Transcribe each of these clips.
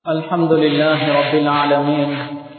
الحمد لله رب العالمين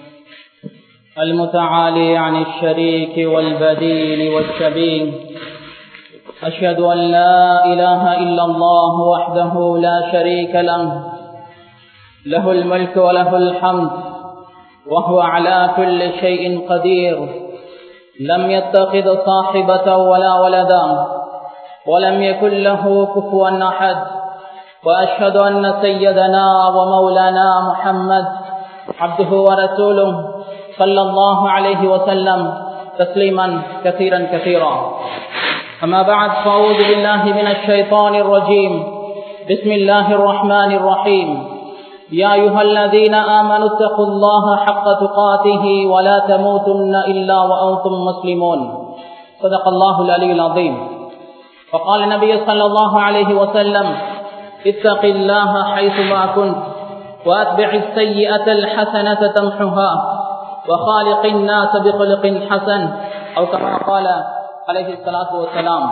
المتعالي عن الشريك والبديل والشبيه أشهد أن لا إله إلا الله وحده لا شريك له له الملك وله الحمد وهو على كل شيء قدير لم يتخذ صاحبة ولا ولدا ولم يكن له كفوا أحد وأشهد أن سيدنا ومولانا محمد عبده ورسوله صلى الله عليه وسلم تسليما كثيرا كثيرا أما بعد فأعوذ بالله من الشيطان الرجيم بسم الله الرحمن الرحيم يا أيها الذين آمنوا اتقوا الله حق تقاته ولا تموتن إلا وأنتم مسلمون صدق الله العلي العظيم وقال النبي صلى الله عليه وسلم اتق الله حيثما كنت وأتبع السيئة الحسنة تمحها وخالق الناس بخلق حسن أو كما قال عليه الصلاة والسلام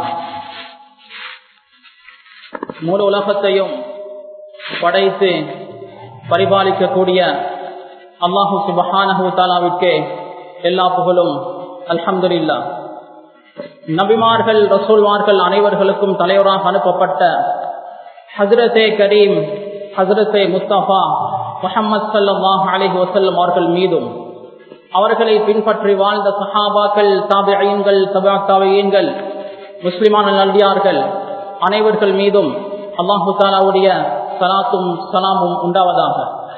முழு உலகத்தையும் படைத்து பரிபாலிக்கக்கூடிய அல்லாஹு சுபஹானஹு தாலாவிற்கே எல்லா புகழும் அல்ஹம்துலில்லா நபிமார்கள் ரசூல்மார்கள் அனைவர்களுக்கும் தலைவராக அனுப்பப்பட்ட ஹசரத்தே கரீம் ஹசரத்தே முஸ்தபா முகமது சல்லாஹ் அலஹி வசல்லம் அவர்கள் மீதும் அவர்களை பின்பற்றி வாழ்ந்த சஹாபாக்கள் தாபியங்கள் சபா தாபியங்கள் முஸ்லிமான நல்வியார்கள் அனைவர்கள் மீதும் அல்லாஹு தாலாவுடைய சலாத்தும் சலாமும் உண்டாவதாக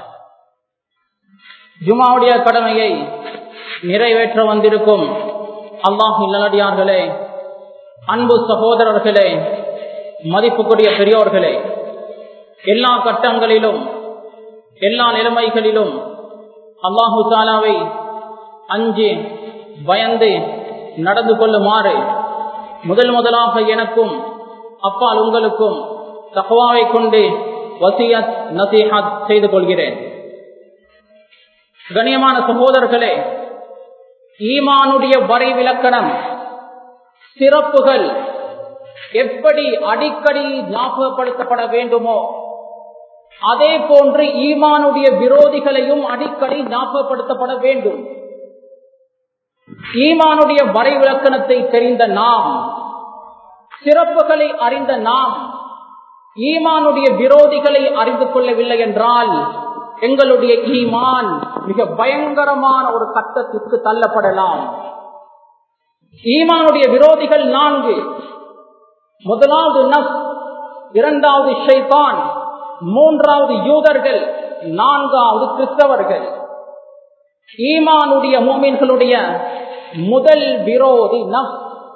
ஜுமாவுடைய கடமையை நிறைவேற்ற வந்திருக்கும் அல்லாஹு நல்லடியார்களே அன்பு சகோதரர்களே மதிப்புக்குரிய பெரியோர்களே எல்லா கட்டங்களிலும் எல்லா நிலைமைகளிலும் அல்லாஹு தாலாவை அஞ்சு பயந்து நடந்து கொள்ளுமாறு முதல் முதலாக எனக்கும் அப்பால் உங்களுக்கும் தக்குவாவை கொண்டு வசியத் நசீஹத் செய்து கொள்கிறேன் கண்ணியமான சகோதரர்களே ஈமானுடைய வரை விலக்கணம் சிறப்புகள் எப்படி அடிக்கடி ஞாபகப்படுத்தப்பட வேண்டுமோ அதே போன்று ஈமானுடைய விரோதிகளையும் அடிக்கடி ஞாபகப்படுத்தப்பட வேண்டும் ஈமானுடைய வரை விளக்கணத்தை தெரிந்த நாம் சிறப்புகளை அறிந்த நாம் ஈமானுடைய விரோதிகளை அறிந்து கொள்ளவில்லை என்றால் எங்களுடைய ஈமான் மிக பயங்கரமான ஒரு கட்டத்திற்கு தள்ளப்படலாம் ஈமானுடைய விரோதிகள் நான்கு முதலாவது நஸ் இரண்டாவது ஷைதான் மூன்றாவது யூதர்கள் நான்காவது கிறிஸ்தவர்கள் ஈமானுடைய மூமின்களுடைய முதல் விரோதி நப்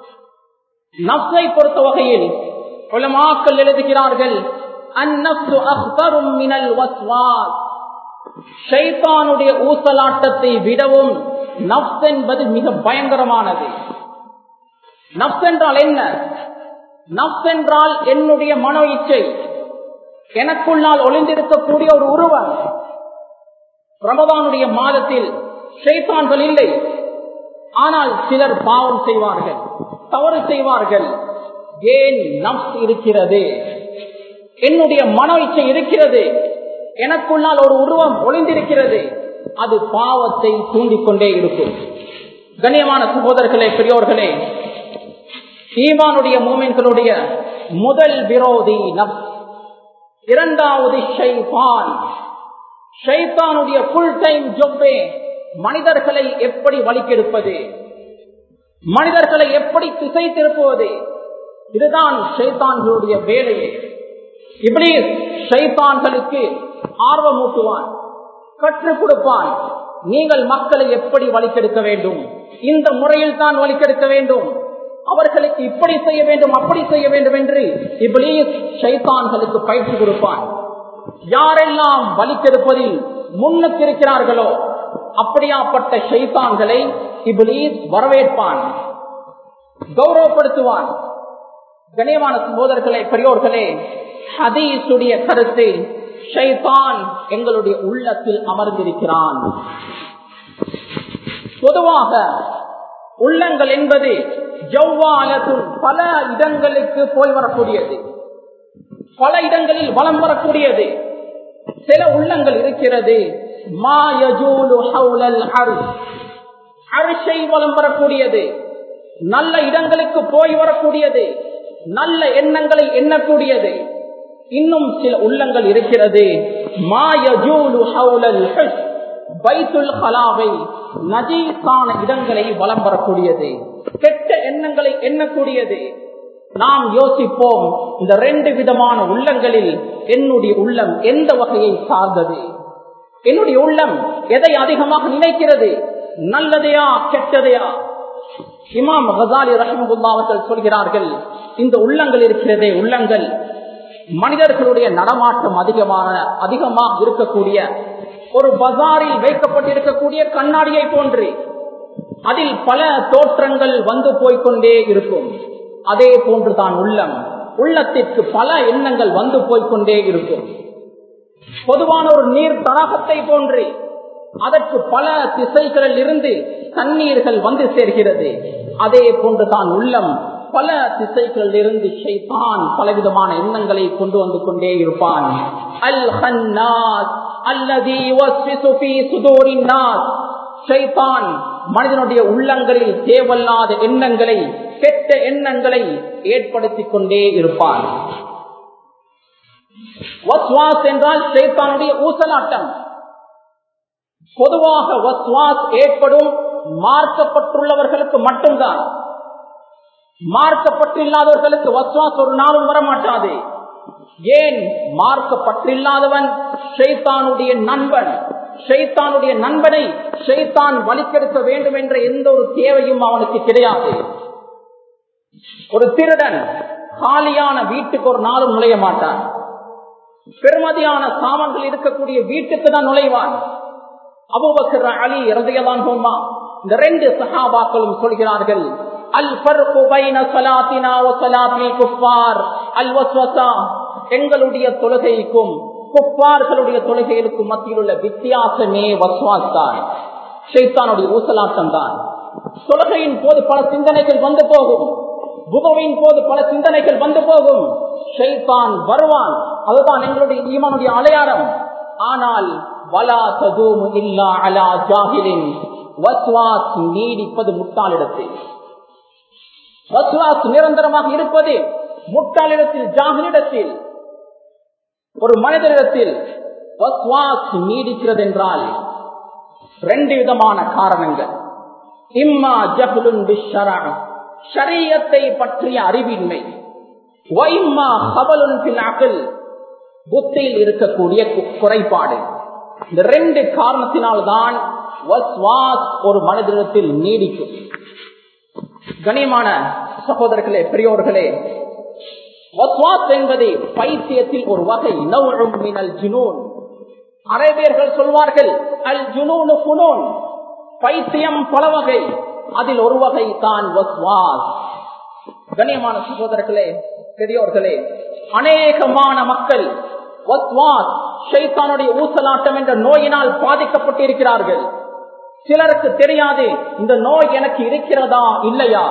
நப்சை பொறுத்த வகையில் உலமாக்கள் எழுதுகிறார்கள் அந்நப்சு அஹ்தரும் மினல் வஸ்வாஸ் ஷைத்தானுடைய ஊசலாட்டத்தை விடவும் நப்ஸ் என்பது மிக பயங்கரமானது நப்ஸ் என்றால் என்ன நப்ஸ் என்றால் என்னுடைய மனோ இச்சை எனக்குள்ளால் ஒளிந்திருக்கக்கூடிய ஒரு உருவம் ரமதானுடைய மாதத்தில் ஷைத்தான்கள் இல்லை ஆனால் சிலர் பாவம் செய்வார்கள் தவறு செய்வார்கள் ஏன் நப்ஸ் இருக்கிறது என்னுடைய மனோ இச்சை இருக்கிறது எனக்குள்ளால் ஒரு உருவம் ஒளிந்திருக்கிறது அது பாவத்தை தூண்டிக்கொண்டே இருக்கும் கண்ணியமான சகோதரர்களே பெரியோர்களே ஈமானுடைய மூமென்களுடைய முதல் விரோதி நப் இரண்டாவது ஷைபான் ஷைத்தானுடைய புல் டைம் ஜொப்பே மனிதர்களை எப்படி வலிக்கெடுப்பது மனிதர்களை எப்படி திசை திருப்புவது இதுதான் ஷைத்தான்களுடைய வேலையே இப்படி ஷைத்தான்களுக்கு ஆர்வமூட்டுவான் கற்றுக் கொடுப்பான் நீங்கள் மக்களை எப்படி வலிக்கெடுக்க வேண்டும் இந்த முறையில் தான் வலிக்கெடுக்க வேண்டும் அவர்களுக்கு இப்படி செய்ய வேண்டும் அப்படி செய்ய வேண்டும் என்று இப்ளீஸ் ஷைத்தான்களுக்கு பயிற்சி கொடுப்பான் யாரெல்லாம் வலிக்கெடுப்பதில் முன்னுக்கு இருக்கிறார்களோ அப்படியாப்பட்ட ஷைத்தான்களை இப்ளீஸ் வரவேற்பான் கௌரவப்படுத்துவான் கணியமான சகோதரர்களே பெரியோர்களே ஹதீசுடைய கருத்து ஷைதான் எங்களுடைய உள்ளத்தில் அமர்ந்திருக்கிறான் பொதுவாக உள்ளங்கள் என்பது ஜவ்வாலத்துள் பல இடங்களுக்கு போய் வரக்கூடியது பல இடங்களில் வளம் வரக்கூடியது சில உள்ளங்கள் இருக்கிறது அரிசை வலம் வரக்கூடியது நல்ல இடங்களுக்கு போய் வரக்கூடியது நல்ல எண்ணங்களை எண்ணக்கூடியது இன்னும் சில உள்ளங்கள் இருக்கிறது பைத்துல் ஹலாவை நஜீசான இடங்களை வலம் வரக்கூடியது கெட்ட எண்ணங்களை எண்ணக்கூடியது நாம் யோசிப்போம் இந்த ரெண்டு விதமான உள்ளங்களில் என்னுடைய உள்ளம் எந்த வகையை சார்ந்தது என்னுடைய உள்ளம் எதை அதிகமாக நினைக்கிறது நல்லதையா கெட்டதையா இமாம் ஹசாலி ரஹமுல்லா அவர்கள் சொல்கிறார்கள் இந்த உள்ளங்கள் இருக்கிறதே உள்ளங்கள் மனிதர்களுடைய நடமாட்டம் அதிகமான அதிகமாக இருக்கக்கூடிய ஒரு பஜாரில் வைக்கப்பட்டிருக்கக்கூடிய கண்ணாடியை போன்று அதில் பல தோற்றங்கள் வந்து போய்கொண்டே இருக்கும் அதே போன்றுதான் உள்ளம் உள்ளத்திற்கு பல எண்ணங்கள் வந்து போய்கொண்டே இருக்கும் பொதுவான ஒரு நீர் தடாகத்தை போன்று அதற்கு பல திசைகளில் இருந்து தண்ணீர்கள் வந்து சேர்கிறது அதே போன்றுதான் உள்ளம் பல திசைகளில் இருந்து ஷைத்தான் பலவிதமான எண்ணங்களை கொண்டு வந்து கொண்டே இருப்பான் அல் ஹன்னாஸ் அல்லதி சுதூரின் ஷைத்தான் மனிதனுடைய உள்ளங்களில் தேவல்லாத எண்ணங்களை கெட்ட எண்ணங்களை ஏற்படுத்திக் கொண்டே இருப்பான் வஸ்வாஸ் என்றால் ஷைத்தானுடைய ஊசலாட்டம் பொதுவாக வஸ்வாஸ் ஏற்படும் மார்க்கப்பட்டுள்ளவர்களுக்கு மட்டும்தான் மார்க்கப்பட்டில்லாதவர்களுக்கு வஸ்வாஸ் ஒரு நாளும் வரமாட்டாது ஏன் மார்க்கப்பட்டில்லாதவன் ஷைத்தானுடைய நண்பன் ஷைத்தானுடைய நண்பனை ஷைத்தான் வலிக்கெடுக்க வேண்டும் என்ற எந்த ஒரு தேவையும் அவனுக்கு கிடையாது ஒரு திருடன் காலியான வீட்டுக்கு ஒரு நாளும் நுழைய மாட்டான் பெருமதியான சாமான்கள் இருக்கக்கூடிய வீட்டுக்கு தான் நுழைவான் அபுபக்கர் அலி இறந்தையதான் போமா இந்த ரெண்டு சஹாபாக்களும் சொல்கிறார்கள் அல் எங்களுடைய தொழுகைக்கும் குப்பார்களுடைய தொழுகைகளுக்கும் மத்தியில் உள்ள வித்தியாசமே வஸ்வாஸ் தான் ஷைத்தானுடைய ஊசலாட்டம் தான் தொழுகையின் போது பல சிந்தனைகள் வந்து போகும் புதவின் போது பல சிந்தனைகள் வந்து போகும் ஷைத்தான் வருவான் அதுதான் எங்களுடைய ஈமானுடைய அடையாளம் ஆனால் வலா ததூமு இல்லா அலா ஜாகிலின் வஸ்வாஸ் நீடிப்பது முட்டாளிடத்தில் வஸ்வாஸ் நிரந்தரமாக இருப்பது முட்டாளிடத்தில் ஜாகிலிடத்தில் ஒரு மனிதனிடத்தில் வஸ்வாஸ் நீடிக்கிறது என்றால் ரெண்டு விதமான காரணங்கள் இம்மா ஜஹுலுன் பிஷரா ஷரியத்தை பற்றிய அறிவின்மை வைம்மா ஹபலுன் பில் அகல் புத்தியில் இருக்கக்கூடிய குறைபாடு இந்த ரெண்டு காரணத்தினால்தான் ஒரு மனிதனிடத்தில் நீடிக்கும் கனியமான சகோதரர்களே பெரியோர்களே வஸ்வாஸ் என்பது பைத்தியத்தில் ஒரு வகை நவழும் மினல் ஜுனூன் அரேபியர்கள் சொல்வார்கள் அல் ஜுனூனு புனூன் பைத்தியம் பல வகை அதில் ஒரு வகை தான் வஸ்வாஸ் கண்ணியமான சகோதரர்களே பெரியோர்களே அநேகமான மக்கள் வஸ்வாஸ் ஷைத்தானுடைய ஊசலாட்டம் என்ற நோயினால் பாதிக்கப்பட்டிருக்கிறார்கள் சிலருக்கு தெரியாது இந்த நோய் எனக்கு இருக்கிறதா இல்லையா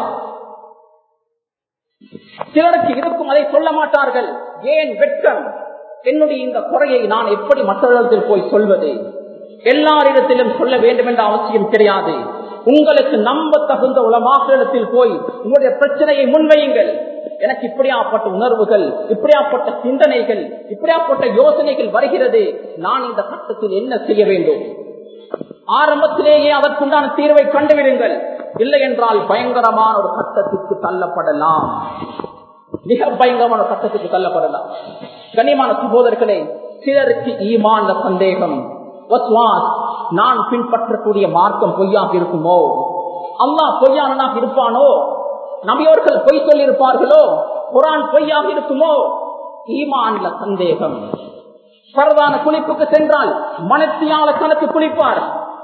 சிலருக்கு இருக்கும் அதை சொல்ல மாட்டார்கள் ஏன் வெட்கம் என்னுடைய இந்த குறையை நான் எப்படி மற்றவர்களிடத்தில் போய் சொல்வது எல்லாரிடத்திலும் சொல்ல வேண்டும் என்ற அவசியம் கிடையாது உங்களுக்கு நம்ப தகுந்த உலமாக்களிடத்தில் போய் உங்களுடைய பிரச்சனையை முன்வையுங்கள் எனக்கு இப்படியாப்பட்ட உணர்வுகள் இப்படியாப்பட்ட சிந்தனைகள் இப்படியாப்பட்ட யோசனைகள் வருகிறது நான் இந்த கட்டத்தில் என்ன செய்ய வேண்டும் ஆரம்பத்திலேயே அதற்குண்டான தீர்வை கண்டுவிடுங்கள் இல்லை என்றால் பயங்கரமான ஒரு கட்டத்திற்கு தள்ளப்படலாம் மிக பயங்கரமான ஒரு கட்டத்துக்கு தள்ளப்படலாம் கண்ணியமான சகோதரர்களே சிலருக்கு ஈமான சந்தேகம் நான் பின்பற்றக்கூடிய மார்க்கம் பொய்யாக இருக்குமோ அம்மா பொய்யானனாக இருப்பானோ நபியோர்கள் பொய் சொல்லியிருப்பார்களோ குரான் பொய்யாக இருக்குமோ ஈமான்ல சந்தேகம் பரவான குளிப்புக்கு சென்றால் மனத்தியால கணக்கு குளிப்பார்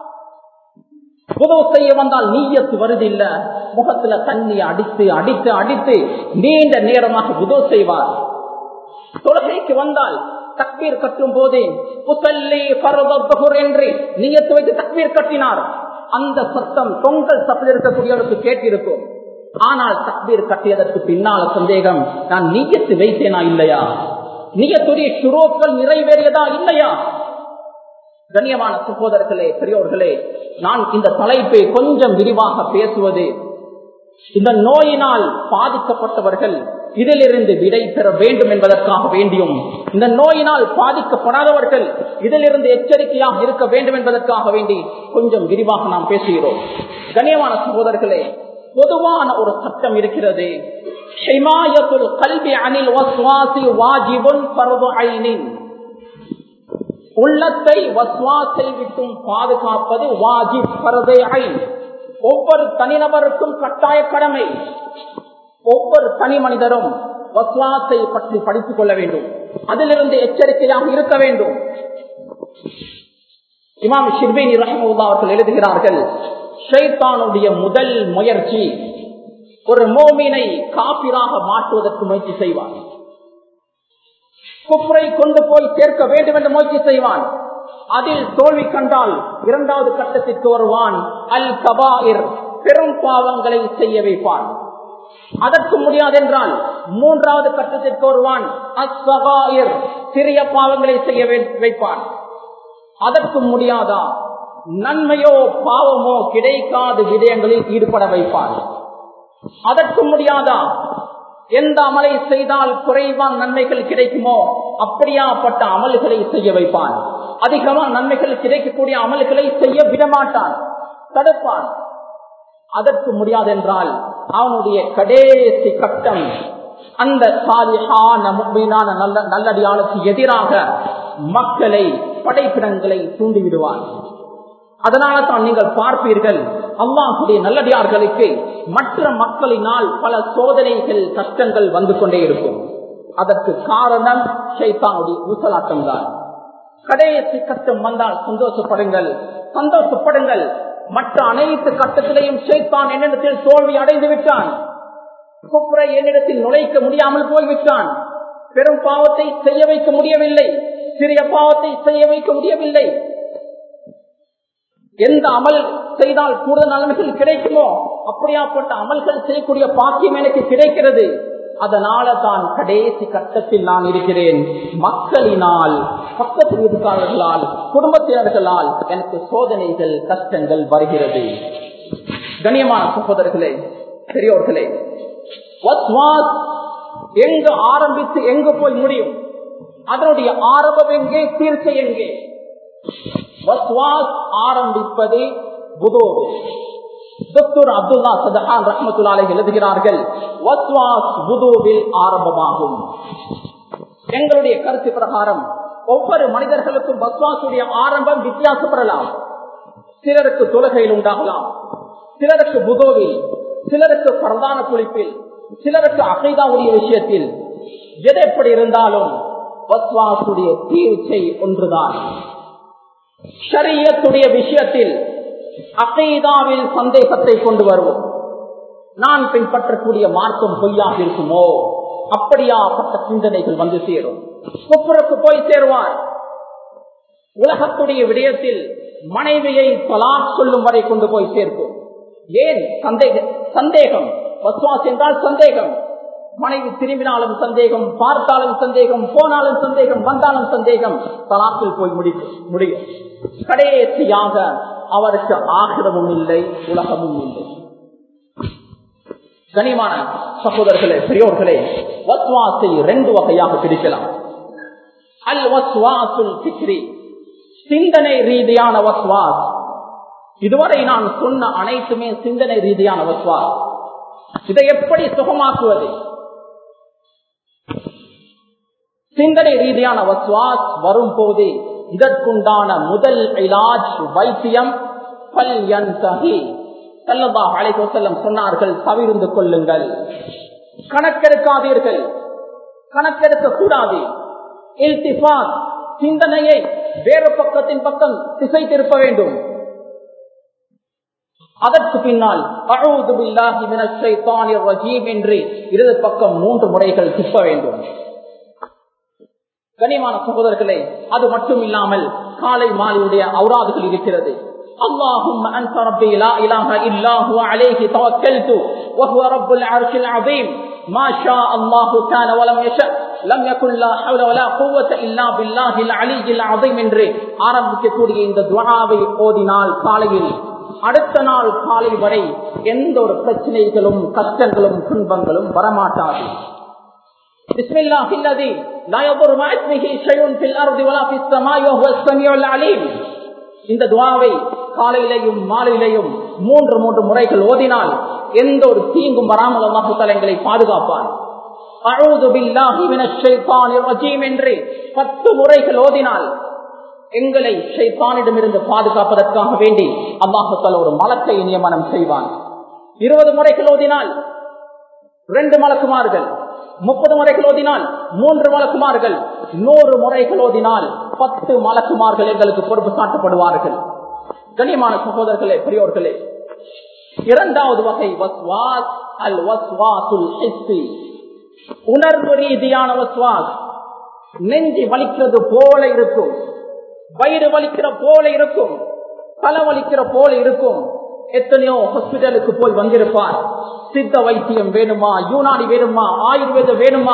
உதவு செய்ய வந்தால் நீயத்து வருதில்ல முகத்துல தண்ணியை அடித்து அடித்து அடித்து நீண்ட நேரமாக உதவு செய்வார் தொழுகைக்கு வந்தால் தக்பீர் கட்டும் போதே புசல்லி பரவபகுர் என்று நீயத்து வைத்து தக்பீர் கட்டினார் அந்த சத்தம் தொங்கல் சத்தில் இருக்கக்கூடியவருக்கு கேட்டிருக்கும் ஆனால் தக்பீர் கட்டியதற்கு பின்னால சந்தேகம் நான் நீயத்து வைத்தேனா இல்லையா நீயத்துடைய சுரோக்கள் நிறைவேறியதா இல்லையா கண்ணியமான சகோதரர்களே பெரியோர்களே நான் இந்த தலைப்பை கொஞ்சம் விரிவாக பேசுவது இந்த நோயினால் பாதிக்கப்பட்டவர்கள் இதிலிருந்து விடை பெற வேண்டும் என்பதற்காக வேண்டியும் இந்த நோயினால் பாதிக்கப்படாதவர்கள் இதிலிருந்து எச்சரிக்கையாக இருக்க வேண்டும் என்பதற்காக வேண்டி கொஞ்சம் விரிவாக நாம் பேசுகிறோம் கண்ணியமான சகோதரர்களே பொதுவான ஒரு சட்டம் இருக்கிறது கல்வி அனில் வாஜிபுன் பருவ ஐனின் உள்ளத்தை வஸ்வாசை விட்டும் பாதுகாப்பது வாஜிப் பரதை ஐன் ஒவ்வொரு தனிநபருக்கும் கட்டாய கடமை ஒவ்வொரு தனி மனிதரும் வஸ்வாசை பற்றி படித்துக் கொள்ள வேண்டும் அதிலிருந்து எச்சரிக்கையாக இருக்க வேண்டும் இமாம் ஷிர்பின் ரஹமுல்லா அவர்கள் எழுதுகிறார்கள் ஷைத்தானுடைய முதல் முயற்சி ஒரு மோமினை காப்பிராக மாற்றுவதற்கு முயற்சி செய்வார் குப்பரை கொண்டு போய் சேர்க்க வேண்டும் என்று முயற்சி செய்வான் அதில் தோல்வி கண்டால் இரண்டாவது கட்டத்திற்கு வருவான் அல் கபாயிர் பெரும் பாவங்களை செய்ய வைப்பான் அதற்கு முடியாதென்றால் மூன்றாவது கட்டத்திற்கு வருவான் அஸ்ஸகாயிர் சிறிய பாவங்களை செய்ய வைப்பான் அதற்கு முடியாதா நன்மையோ பாவமோ கிடைக்காத விடயங்களில் ஈடுபட வைப்பான் அதற்கு முடியாதா எந்த அமலை செய்தால் குறைவான நன்மைகள் கிடைக்குமோ அப்படியாப்பட்ட அமல்களை செய்ய வைப்பான் அதிகமா நன்மைகள் கிடைக்கக்கூடிய அமல்களை செய்ய விடமாட்டான் தடுப்பான் அதற்கு முடியாதென்றால் அவனுடைய கடைசி கட்டம் அந்த சாலிஹான முக்மீனான நல்ல நல்லடியாளுக்கு எதிராக மக்களை படைப்பிடங்களை தூண்டிவிடுவான் அதனால தான் நீங்கள் பார்ப்பீர்கள் அல்லாஹுடைய நல்லடியார்களுக்கு மற்ற மக்களினால் பல சோதனைகள் கஷ்டங்கள் வந்து கொண்டே இருக்கும் அதற்கு காரணம் ஷைத்தானுடைய ஊசலாட்டம் தான் கடைசி கட்டம் வந்தால் சந்தோஷப்படுங்கள் சந்தோஷப்படுங்கள் மற்ற அனைத்து கட்டத்திலையும் ஷைத்தான் என்னிடத்தில் தோல்வி அடைந்து விட்டான் குப்புரை என்னிடத்தில் நுழைக்க முடியாமல் போய்விட்டான் பெரும் பாவத்தை செய்ய வைக்க முடியவில்லை சிறிய பாவத்தை செய்ய வைக்க முடியவில்லை எந்த அமல் செய்தால் கூடுதல் நன்மைகள் கிடைக்குமோ அப்படியாப்பட்ட அமல்கள் செய்யக்கூடிய பாக்கியம் எனக்கு கிடைக்கிறது அதனால தான் கடைசி கட்டத்தில் நான் இருக்கிறேன் மக்களினால் பக்கத்து வீட்டுக்காரர்களால் குடும்பத்தினர்களால் எனக்கு சோதனைகள் கஷ்டங்கள் வருகிறது கண்ணியமான சகோதரர்களே பெரியோர்களே எங்கு ஆரம்பித்து எங்கு போய் முடியும் அதனுடைய ஆரம்பம் எங்கே தீர்ச்சை எங்கே வஸ்வாஸ் ஆரம்பிப்பது புதோடு டாக்டர் அப்துல்லா சதஹான் ரஹமத்துல்லாலை எழுதுகிறார்கள் வஸ்வாஸ் புதோவில் ஆரம்பமாகும் எங்களுடைய கருத்து பிரகாரம் ஒவ்வொரு மனிதர்களுக்கும் வஸ்வாசுடைய ஆரம்பம் வித்தியாசப்படலாம் சிலருக்கு தொழுகையில் உண்டாகலாம் சிலருக்கு புதோவில் சிலருக்கு பிரதான குளிப்பில் சிலருக்கு அகைதாவுடைய விஷயத்தில் எது எப்படி இருந்தாலும் வஸ்வாசுடைய தீர்ச்சை ஒன்றுதான் ஷரியத்துடைய விஷயத்தில் அகைதாவில் சந்தேகத்தை கொண்டு வருவோம் நான் பின்பற்றக்கூடிய மார்க்கம் பொய்யாக இருக்குமோ அப்படியாப்பட்ட சிந்தனைகள் வந்து சேரும் குப்புருக்கு போய் சேருவார் உலகத்துடைய விடயத்தில் மனைவியை தலாக் சொல்லும் வரை கொண்டு போய் சேர்க்கும் ஏன் சந்தேக சந்தேகம் வஸ்வாஸ் என்றால் சந்தேகம் மனைவி திரும்பினாலும் சந்தேகம் பார்த்தாலும் சந்தேகம் போனாலும் சந்தேகம் வந்தாலும் சந்தேகம் தலாக்கில் போய் முடியும் கடைசியாக அவருக்கு ஆகிரமும் இல்லை உலகமும் இல்லை கனிமான சகோதரர்களே பெரியோர்களே வஸ்வாசை ரெண்டு வகையாக பிரிக்கலாம் அல் வஸ்வாசுல் சிக்ரி சிந்தனை ரீதியான வஸ்வாஸ் இதுவரை நான் சொன்ன அனைத்துமே சிந்தனை ரீதியான வஸ்வாஸ் இதை எப்படி சுகமாக்குவது சிந்தனை ரீதியான வஸ்வாஸ் வரும் போது இதற்குண்டான முதல் இலாஜ் வைத்தியம் பல் என் சகி செல்லபா அழைப்பு செல்லம் சொன்னார்கள் தவிர்ந்து கொள்ளுங்கள் கணக்கெடுக்காதீர்கள் கணக்கெடுக்க கூடாது சிந்தனையை வேறு பக்கத்தின் பக்கம் திசை திருப்ப வேண்டும் அதற்கு பின்னால் என்று இடது பக்கம் மூன்று முறைகள் திப்ப வேண்டும் கனிமான சகோதரர்களே அது மட்டும் இல்லாமல் காலை மாலையுடைய அவுராதுகள் இருக்கிறது اللهم أنت ربي لا إله إلا هو عليه توكلت وهو رب العرش العظيم ما شاء الله كان ولم يشاء லம் யகுல் லா ஹவ்ல வலா குவத்த இல்லா பில்லாஹில் அலியில் அஸீம் என்று ஆரம்பிக்கக்கூடிய இந்த துஆவை ஓதினால் காலையில் அடுத்த நாள் காலை வரை எந்த ஒரு பிரச்சனைகளும் கஷ்டங்களும் துன்பங்களும் வரமாட்டாது بسم الله الذي لا يضر مع اسمه شيء في الارض ولا في السماء وهو السميع العليم இந்த துவாவை காலையிலையும் மாலையிலையும் மூன்று மூன்று முறைகள் ஓதினால் எந்த ஒரு தீங்கும் வராமல் அல்லாஹு எங்களை பாதுகாப்பான் அழுது பில்லாஹி மினஷ் ஷைத்தானிர் ரஜீம் என்று பத்து முறைகள் ஓதினால் எங்களை ஷைத்தானிடமிருந்து பாதுகாப்பதற்காக வேண்டி அல்லாஹு ஒரு மலக்கை நியமனம் செய்வான் இருபது முறைகள் ஓதினால் ரெண்டு மலக்குமார்கள் முப்பது முறைகள் ஓதினால் மூன்று மலக்குமார்கள் நூறு முறைகள் ஓதினால் பத்து மலக்குமார்கள் எங்களுக்கு பொறுப்பு சாட்டப்படுவார்கள் கண்ணியமான சகோதரர்களே பெரியோர்களே இரண்டாவது வகை வஸ்வாஸ் அல் வஸ்வாசுல் ஹிஸ்ஸி உணர்வு ரீதியான வஸ்வாஸ் நெஞ்சி வலிக்கிறது போல இருக்கும் வயிறு வலிக்கிற போல இருக்கும் தலை வலிக்கிற போல இருக்கும் எத்தனையோ ஹாஸ்பிட்டலுக்கு போய் வந்திருப்பார் சித்த வைத்தியம் வேணுமா யூனானி வேணுமா ஆயுர்வேதம் வேணுமா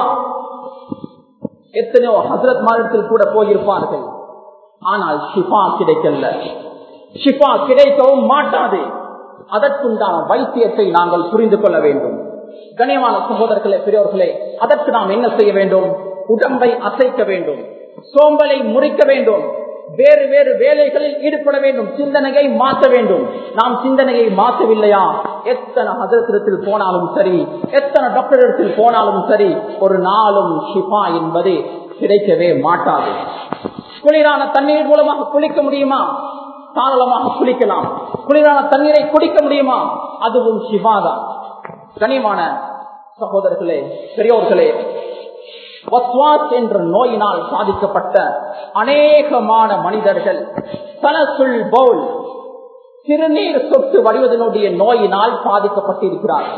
எத்தனையோ ஹசரத் மாதத்தில் கூட போயிருப்பார்கள் ஆனால் ஷிஃபா கிடைக்கல ஷிஃபா கிடைக்கவும் மாட்டாது அதற்குண்டான வைத்தியத்தை நாங்கள் புரிந்து கொள்ள வேண்டும் கனியமான சகோதரர்களே பெரியவர்களே அதற்கு நாம் என்ன செய்ய வேண்டும் உடம்பை அசைக்க வேண்டும் சோம்பலை முறிக்க வேண்டும் வேறு வேறு வேலைகளில் ஈடுபட வேண்டும் சிந்தனையை மாற்ற வேண்டும் நாம் சிந்தனையை மாற்றவில்லையா எத்தனை ஹதரத்திடத்தில் போனாலும் சரி எத்தனை டாக்டர் இடத்தில் போனாலும் சரி ஒரு நாளும் ஷிஃபா என்பது கிடைக்கவே மாட்டாது குளிரான தண்ணீர் மூலமாக குளிக்க முடியுமா தாராளமாக குளிக்கலாம் குளிரான தண்ணீரை குடிக்க முடியுமா அதுவும் ஷிஃபாதான் கனிமான சகோதரர்களே பெரியோர்களே வஸ்வாஸ் என்ற நோயினால் சாதிக்கப்பட்ட அநேகமான மனிதர்கள் தனசுள் பவுல் சிறுநீர் சொட்டு வடிவதனுடைய நோயினால் பாதிக்கப்பட்டிருக்கிறார்கள்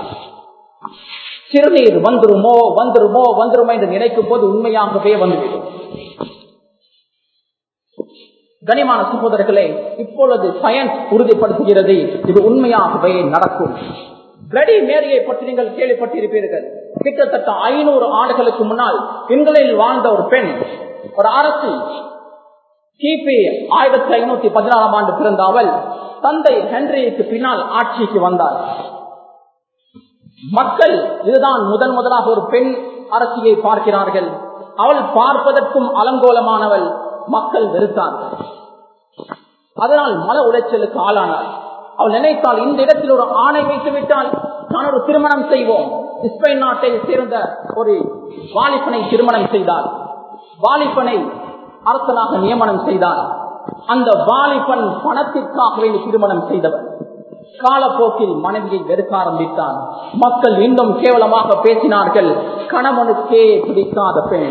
சிறுநீர் வந்துருமோ வந்துருமோ வந்துருமோ என்று நினைக்கும் போது உண்மையாகவே வந்துவிடும் கனிமான சகோதரர்களே இப்பொழுது சயின்ஸ் உறுதிப்படுத்துகிறது இது உண்மையாகவே நடக்கும் பிளடி மேரியை பற்றி நீங்கள் கேள்விப்பட்டிருப்பீர்கள் கிட்டத்தட்ட ஐநூறு ஆண்டுகளுக்கு முன்னால் பெண்களில் வாழ்ந்த ஒரு பெண் ஒரு அரசு கிபி ஆயிரத்தி ஐநூத்தி பதினாலாம் ஆண்டு பிறந்த அவள் தந்தை ஹென்ரிக்கு பின்னால் ஆட்சிக்கு வந்தார் மக்கள் இதுதான் முதன் முதலாக ஒரு பெண் அரசியை பார்க்கிறார்கள் அவள் பார்ப்பதற்கும் அலங்கோலமானவள் மக்கள் வெறுத்தார்கள் அதனால் மன உளைச்சலுக்கு ஆளானார் அவள் நினைத்தால் இந்த இடத்தில் ஒரு ஆணை வைத்து விட்டால் நான் ஒரு திருமணம் செய்வோம் இஸ்பெயின் நாட்டை சேர்ந்த ஒரு வாலிபனை திருமணம் செய்தார் வாலிபனை அரசனாக நியமனம் செய்தார் அந்த வாலிபன் பணத்திற்காக வேண்டி திருமணம் செய்தவர் காலப்போக்கில் மனைவியை வெறுக்க ஆரம்பித்தான் மக்கள் இன்னும் கேவலமாக பேசினார்கள் கணவனுக்கே பிடிக்காத பெண்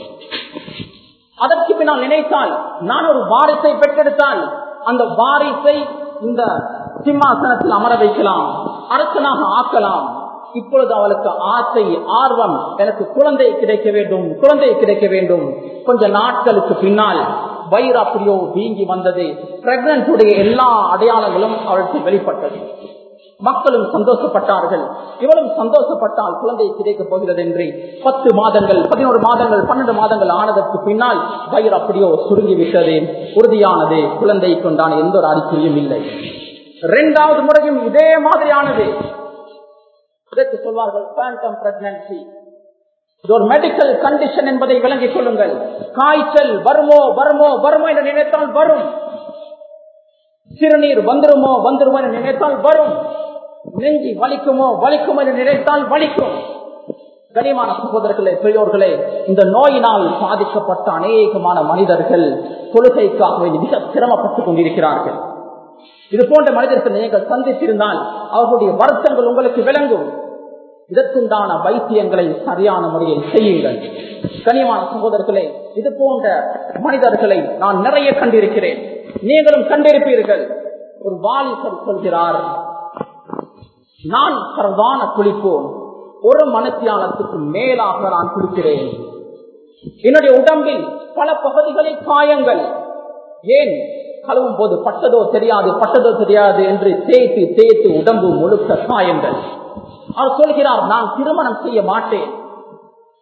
அதற்கு பின்னால் நினைத்தால் நான் ஒரு வாரிசை பெற்றெடுத்தால் அந்த வாரிசை இந்த சிம்மாசனத்தில் அமர வைக்கலாம் அரசனாக ஆக்கலாம் இப்பொழுது அவளுக்கு ஆசை ஆர்வம் எனக்கு குழந்தை கிடைக்க வேண்டும் குழந்தை கிடைக்க வேண்டும் கொஞ்ச நாட்களுக்கு பின்னால் வயிறு அப்படியோ வீங்கி வந்தது பிரெக்னன்ட் உடைய எல்லா அடையாளங்களும் அவளுக்கு வெளிப்பட்டது மக்களும் சந்தோஷப்பட்டார்கள் இவளும் சந்தோஷப்பட்டால் குழந்தை கிடைக்கப் போகிறது என்று பத்து மாதங்கள் பதினோரு மாதங்கள் பன்னெண்டு மாதங்கள் ஆனதற்கு பின்னால் வயிறு அப்படியோ சுருங்கி விட்டது உறுதியானது குழந்தை கொண்டான எந்த ஒரு அறிக்கையும் இல்லை இரண்டாவது முறையும் இதே மாதிரியானது இதற்கு சொல்வார்கள் பேண்டம் பிரெக்னன்சி இது ஒரு மெடிக்கல் கண்டிஷன் என்பதை விளங்கிக் கொள்ளுங்கள் காய்ச்சல் வருமோ வருமோ வருமோ என்று நினைத்தால் வரும் சிறுநீர் வந்துருமோ வந்துருமோ என்று நினைத்தால் வரும் நெஞ்சி வலிக்குமோ வலிக்குமோ என்று நினைத்தால் வலிக்கும் கனிமான சகோதரர்களே பெரியோர்களே இந்த நோயினால் பாதிக்கப்பட்ட அநேகமான மனிதர்கள் தொழுகைக்காக வேண்டி மிக சிரமப்பட்டுக் கொண்டிருக்கிறார்கள் இது போன்ற மனிதர்கள் நீங்கள் சந்தித்திருந்தால் அவர்களுடைய வருத்தங்கள் உங்களுக்கு விளங்கும் இதற்குண்டான வைத்தியங்களை சரியான முறையில் செய்யுங்கள் கனியமான சகோதரர்களே இது போன்ற மனிதர்களை நான் நிறைய கண்டிருக்கிறேன் நீங்களும் கண்டிருப்பீர்கள் ஒரு வாலிபர் சொல்கிறார் நான் பிரதான குளிப்போம் ஒரு மனத்தியானத்துக்கு மேலாக நான் குளிக்கிறேன் என்னுடைய உடம்பில் பல பகுதிகளில் காயங்கள் ஏன் கழுவும் போது பட்டதோ தெரியாது பட்டதோ தெரியாது என்று தேய்த்து தேய்த்து உடம்பு முழுக்க காயங்கள் அவர் சொல்கிறார் நான் திருமணம் செய்ய மாட்டேன்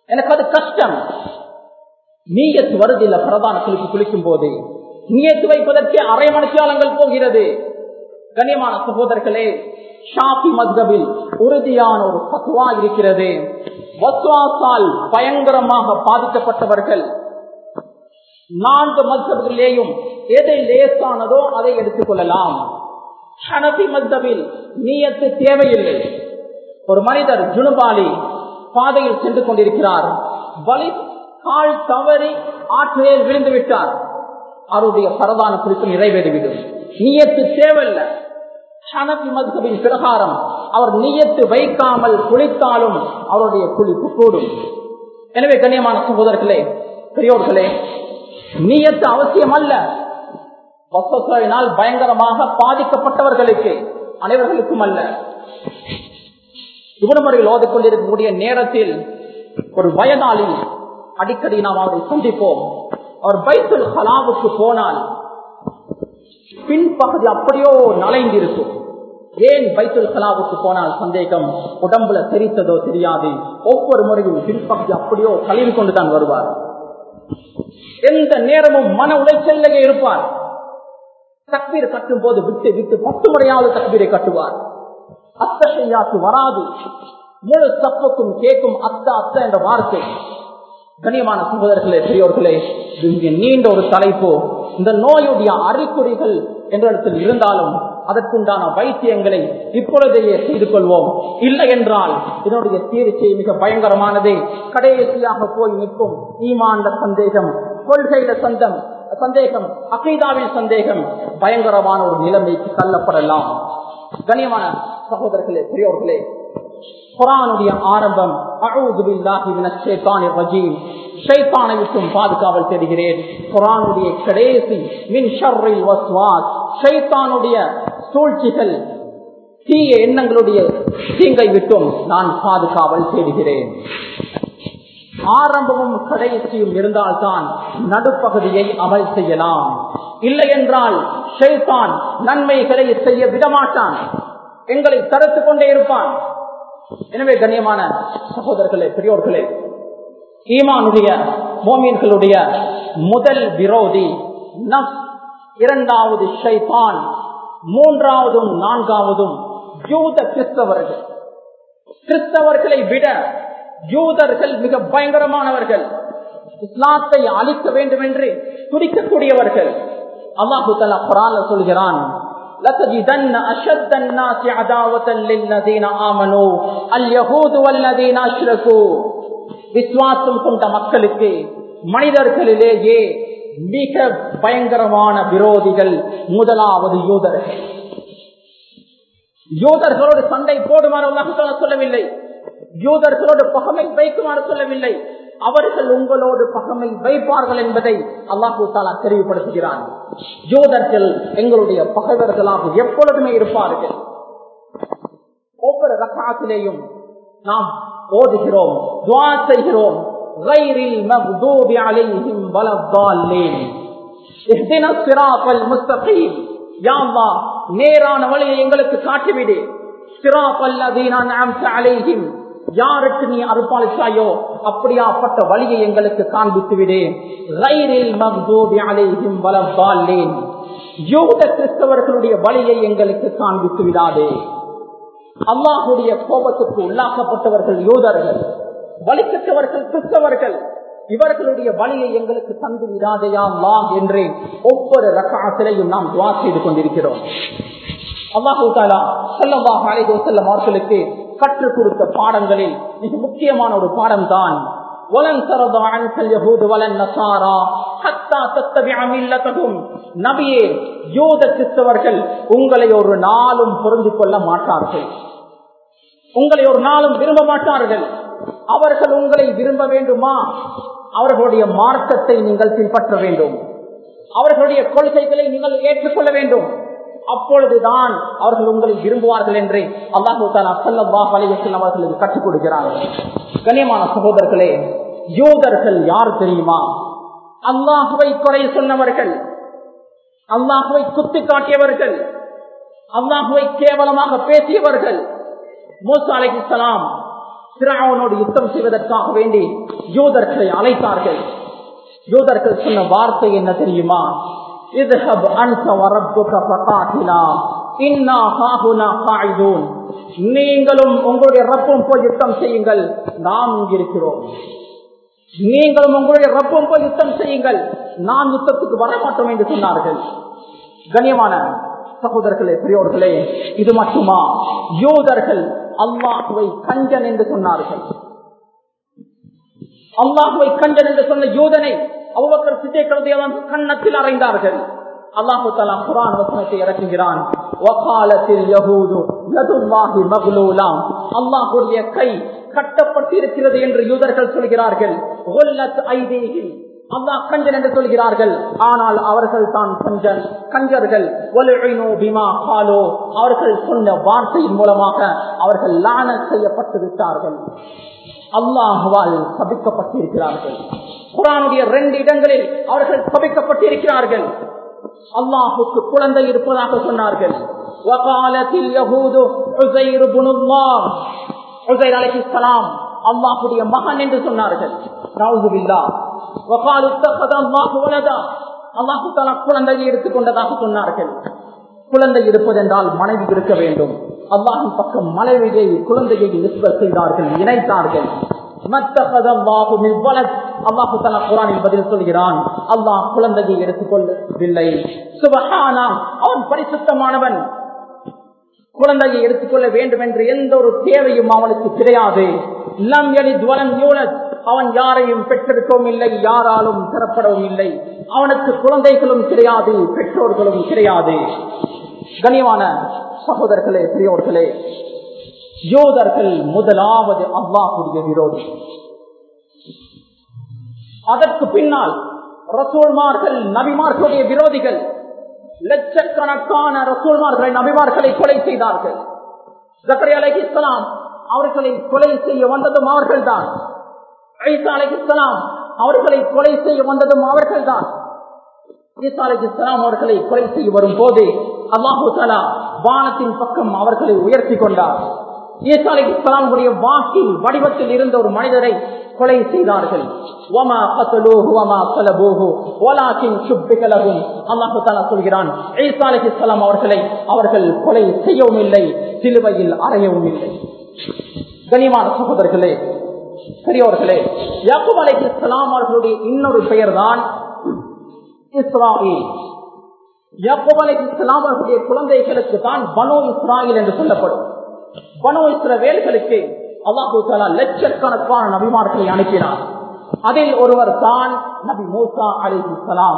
எனக்கு அது கஷ்டம் நீயத்து வருது இல்ல பிரதான குளிப்பு குளிக்கும் போது நீயத்து வைப்பதற்கே அரை மணிக்காலங்கள் போகிறது கண்ணியமான சகோதரர்களே ஷாபி மத்கபில் உறுதியான ஒரு பத்துவா இருக்கிறது வஸ்வாசால் பயங்கரமாக பாதிக்கப்பட்டவர்கள் நான்கு மத்கபிலேயும் எதை லேசானதோ அதை எடுத்துக் கொள்ளலாம் ஹனபி மத்கபில் நீயத்து தேவையில்லை ஒரு மனிதர் ஜுனுபாலி பாதையில் சென்று கொண்டிருக்கிறார் வலி கால் தவறி ஆற்றில் விழுந்து விட்டார் அவருடைய பரதான குறிப்பு நிறைவேறிவிடும் நீயத்து தேவையில்லை ஹனபி மதுகபின் பிரகாரம் அவர் நீயத்து வைக்காமல் குளித்தாலும் அவருடைய குளிப்பு கூடும் எனவே கண்ணியமான சகோதரர்களே பெரியோர்களே நீயத்து அவசியம் அல்ல வசத்தினால் பயங்கரமாக பாதிக்கப்பட்டவர்களுக்கு அனைவர்களுக்கும் அல்ல இவனுமுறையில் ஓதிக்கொண்டிருக்கக்கூடிய நேரத்தில் ஒரு வயதாளி அடிக்கடி நாம் அவரை சந்திப்போம் அவர் பைத்துல் ஹலாவுக்கு போனால் பின்பகுதி அப்படியோ நலைந்திருக்கும் ஏன் பைத்துல் கலாவுக்கு போனால் சந்தேகம் உடம்புல தெரித்ததோ தெரியாது ஒவ்வொரு முறையும் பின்பகுதி அப்படியோ கழிவு கொண்டுதான் வருவார் எந்த நேரமும் மன உளைச்சல்லையே இருப்பார் தக்பீர் கட்டும் போது விட்டு விட்டு பத்து முறையாவது தக்பீரை கட்டுவார் அத்தையாக்கு வராது முழு தப்புக்கும் கேட்கும் அத்த அத்த என்ற வார்த்தை கண்ணியமான சகோதரர்களே பெரியோர்களே இது நீண்ட ஒரு தலைப்பு இந்த நோயுடைய அறிகுறிகள் என்ற இடத்தில் இருந்தாலும் அதற்குண்டான வைத்தியங்களை இப்பொழுதையே செய்து கொள்வோம் இல்லை என்றால் இதனுடைய தீர்ச்சி மிக பயங்கரமானது கடைசியாக போய் நிற்கும் ஈமாண்ட சந்தேகம் கொள்கையில சந்தம் சந்தேகம் அகைதாவில் சந்தேகம் பயங்கரமான ஒரு நிலைமைக்கு தள்ளப்படலாம் கண்ணியமான சகோதரர்களே பெரியோர்களே குரானுடைய ஆரம்பம் ஷைத்தானை விட்டும் பாதுகாவல் தேடுகிறேன் குரானுடைய கடைசி மின் ஷர்ரில் வஸ்வாஸ் ஷைத்தானுடைய சூழ்ச்சிகள் தீய எண்ணங்களுடைய தீங்கை விட்டும் நான் பாதுகாவல் தேடுகிறேன் ஆரம்பமும் கடைசியும் இருந்தால்தான் நடுப்பகுதியை அமல் செய்யலாம் இல்லை என்றால் ஷைத்தான் நன்மைகளை செய்ய விடமாட்டான் எங்களை தடுத்துக் கொண்டே இருப்பான் எனவே கண்ணியமான சகோதரர்களே பெரியோர்களே ஈமானுடைய மோமியன்களுடைய முதல் விரோதி நப் இரண்டாவது ஷைதான் மூன்றாவதும் நான்காவதும் யூத கிறிஸ்தவர்கள் கிறிஸ்தவர்களை விட யூதர்கள் மிக பயங்கரமானவர்கள் இஸ்லாத்தை அழிக்க வேண்டும் என்று துடிக்கக்கூடியவர்கள் அல்லாஹு தலா குரான் சொல்கிறான் لتجدن أشد الناس عداوة للذين آمنوا اليهود والذين أشركوا விசுவாசம் கொண்ட மக்களுக்கு மனிதர்களிலேயே மிக பயங்கரமான விரோதிகள் முதலாவது யூதர்கள் யூதர்களோடு சண்டை போடுமாறு உலகத்தால சொல்லவில்லை யூதர்களோடு பகமை வைக்குமாறு சொல்லவில்லை அவர்கள் உங்களோடு பகமை வைப்பார்கள் என்பதை அல்லாஹூ தாலா தெளிவுபடுத்துகிறான் யூதர்கள் எங்களுடைய பகைவர்களாக எப்பொழுதுமே இருப்பார்கள் ஒவ்வொரு ரக்காத்திலேயும் நாம் ஓதுகிறோம் துவா செய்கிறோம் غير المغضوب عليهم ولا الضالين اهدنا الصراط المستقيم يا الله நேரான வழியை எங்களுக்கு காட்டிவிடு صراط الذين انعمت عليهم யாருக்கு நீ அருப்பாளிச்சாயோ அப்படியாப்பட்ட வழியை எங்களுக்கு காண்பித்து விடு ரயிலில் மக்தூபி அலைஹிம் வலத்தாலேன் யூத கிறிஸ்தவர்களுடைய வழியை எங்களுக்கு காண்பித்து விடாதே அல்லாஹுடைய கோபத்துக்கு உள்ளாக்கப்பட்டவர்கள் யூதர்கள் வலிக்கட்டவர்கள் கிறிஸ்தவர்கள் இவர்களுடைய வழியை எங்களுக்கு தந்து விடாதையாம் என்று ஒவ்வொரு ரக்காசிலையும் நாம் துவா செய்து கொண்டிருக்கிறோம் அல்லாஹூ தாலா செல்லவாக அலைகோ செல்லம் அவர்களுக்கு கற்றுக் கொடுத்த பாடங்களில் மிக முக்கியமான ஒரு பாடம் தான் நபியே யூத கிறிஸ்தவர்கள் உங்களை ஒரு நாளும் பொருந்து கொள்ள மாட்டார்கள் உங்களை ஒரு நாளும் விரும்ப மாட்டார்கள் அவர்கள் உங்களை விரும்ப வேண்டுமா அவர்களுடைய மார்க்கத்தை நீங்கள் பின்பற்ற வேண்டும் அவர்களுடைய கொள்கைகளை நீங்கள் ஏற்றுக்கொள்ள வேண்டும் அப்பொழுதுதான் அவர்கள் உங்களை விரும்புவார்கள் என்று அல்லாஹூ அலையம் அவர்களுக்கு கற்றுக் கொடுக்கிறார்கள் கண்ணியமான சகோதரர்களே யூதர்கள் யார் தெரியுமா அல்லாஹுவை குறை சொன்னவர்கள் அல்லாஹுவை குத்தி காட்டியவர்கள் அல்லாஹுவை கேவலமாக பேசியவர்கள் மூசா அலைஹிஸ்லாம் திராவனோடு யுத்தம் செய்வதற்காக வேண்டி யூதர்களை அழைத்தார்கள் யூதர்கள் சொன்ன வார்த்தை என்ன தெரியுமா இதுஹப் அன்ச வரப்புக ஃபகாத்திலா இன்னா ஹாஹுனா காயிதூன் நீங்களும் உங்களுடைய ரப்பும் போய் யுத்தம் செய்யுங்கள் நாம் இங்கிருக்கிறோம் நீங்களும் உங்களுடைய ரப்பும் போய் யுத்தம் செய்யுங்கள் நாம் யுத்தத்துக்கு வரமாட்டோம் என்று சொன்னார்கள் கண்ணியமான சகோதரர்களே பெரியோர்களே இது மட்டுமா யோதர்கள் அல்லாஹுவை கஞ்சன் என்று சொன்னார்கள் அல்லாஹுவை கஞ்சன் என்று சொன்ன யோதனை அவ்வக்கள் சித்தை கருதியவன் கன்னத்தில் அறைந்தார்கள் அல்லாஹு தலா குரான் வசனத்தை இறக்குகிறான் அல்லாஹுடைய கை கட்டப்பட்டு இருக்கிறது என்று யூதர்கள் சொல்கிறார்கள் அல்லாஹ் கஞ்சன் என்று சொல்கிறார்கள் ஆனால் அவர்கள் தான் கஞ்சன் கஞ்சர்கள் அவர்கள் சொன்ன வார்த்தையின் மூலமாக அவர்கள் லான செய்யப்பட்டு விட்டார்கள் அல்லாஹுவால் சபிக்கப்பட்டிருக்கிறார்கள் குரானுடைய ரெண்டு இடங்களில் அவர்கள் சபிக்கப்பட்டிருக்கிறார்கள் அல்லாஹுக்கு குழந்தை இருப்பதாக சொன்னார்கள் அல்லாஹுடைய மகன் என்று சொன்னார்கள் அல்லாஹு தலா குழந்தையை எடுத்துக்கொண்டதாக சொன்னார்கள் குழந்தை இருப்பதென்றால் மனைவி இருக்க வேண்டும் அல்லாஹின் பக்கம் மனைவியை குழந்தையை நிஸ்பர் செய்தார்கள் இணைத்தார்கள் அல்லாஹு தலா குரானில் பதில் சொல்கிறான் அல்லாஹ் குழந்தையை எடுத்துக்கொள்ளவில்லை சுபஹானா அவன் பரிசுத்தமானவன் குழந்தையை எடுத்துக்கொள்ள வேண்டும் என்று எந்த ஒரு தேவையும் அவனுக்கு கிடையாது லம் எளித் வலம் யூனத் அவன் யாரையும் பெற்றெடுக்கவும் இல்லை யாராலும் பெறப்படவும் இல்லை அவனுக்கு குழந்தைகளும் கிடையாது பெற்றோர்களும் கிடையாது கனியமான சகோதரர்களே பெரியோர்களே யோதர்கள் முதலாவது அல்லாஹுடைய விரோதி அதற்கு பின்னால் ரசூல்மார்கள் நபிமார்களுடைய விரோதிகள் லட்சக்கணக்கான ரசூல்மார்களை நபிமார்களை கொலை செய்தார்கள் ஜக்கரி அலி இஸ்லாம் அவர்களை கொலை செய்ய வந்ததும் அவர்கள்தான் ஐசா அலி இஸ்லாம் அவர்களை கொலை செய்ய வந்ததும் அவர்கள்தான் ஈசா அலி இஸ்லாம் அவர்களை கொலை செய்ய வரும் போது அல்லாஹு தலா வானத்தின் பக்கம் அவர்களை உயர்த்தி கொண்டார் ஈசா அலி இஸ்லாமுடைய வாக்கின் வடிவத்தில் இருந்த ஒரு மனிதரை கொலை செய்தார்கள் அவர்களை அவர்கள் கொலை செய்யவும் இல்லை சிலுவையில் அறையவும் இல்லை கனிமான சகோதரர்களே பெரியவர்களே யாக்கூப் அலை இஸ்லாம் அவர்களுடைய இன்னொரு பெயர் தான் இஸ்ராயில் யாக்கூப் அலை இஸ்லாம் அவர்களுடைய குழந்தைகளுக்கு தான் பனோ இஸ்ராயில் என்று சொல்லப்படும் பனோ இஸ்ரவேல்களுக்கு அல்லாஹூ தலா லட்சக்கணக்கான நபிமார்களை அனுப்பினார் அதில் ஒருவர் தான் நபி மூசா அலி இஸ்லாம்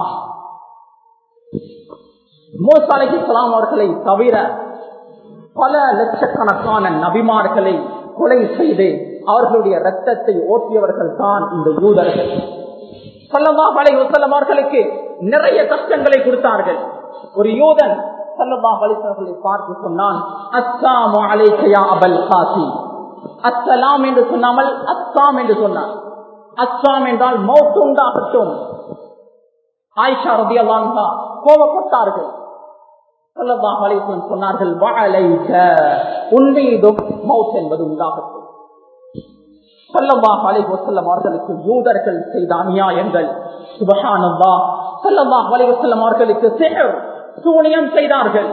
மூசா அலி இஸ்லாம் அவர்களை தவிர பல லட்சக்கணக்கான நபிமார்களை கொலை செய்து அவர்களுடைய ரத்தத்தை ஓட்டியவர்கள் தான் இந்த யூதர்கள் சல்லமா அலை வசல்லம் அவர்களுக்கு நிறைய கஷ்டங்களை கொடுத்தார்கள் ஒரு யூதன் சல்லமா அலிசல்லை பார்த்து சொன்னான் அஸ்ஸாமு அலைக்கயா அபல் காசி அஸ்ஸலாம் என்று சொன்னாமல் அஸ்ஸாம் என்று சொன்னார் அஸ்ஸாம் என்றால் மௌத்து உண்டாகட்டும் ஆயிஷா ரபி அல்லாங்கா கோபப்பட்டார்கள் சொன்னார்கள் உன்மீதும் மவுத் என்பது உண்டாகட்டும் சல்லல்லாஹ் அலைஹி வஸல்லம் அவர்களுக்கு யூதர்கள் செய்த அநியாயங்கள் சுபஹானல்லாஹ் சல்லல்லாஹ் அலைஹி வஸல்லம் அவர்களுக்கு சிஹர் சூனியம் செய்தார்கள்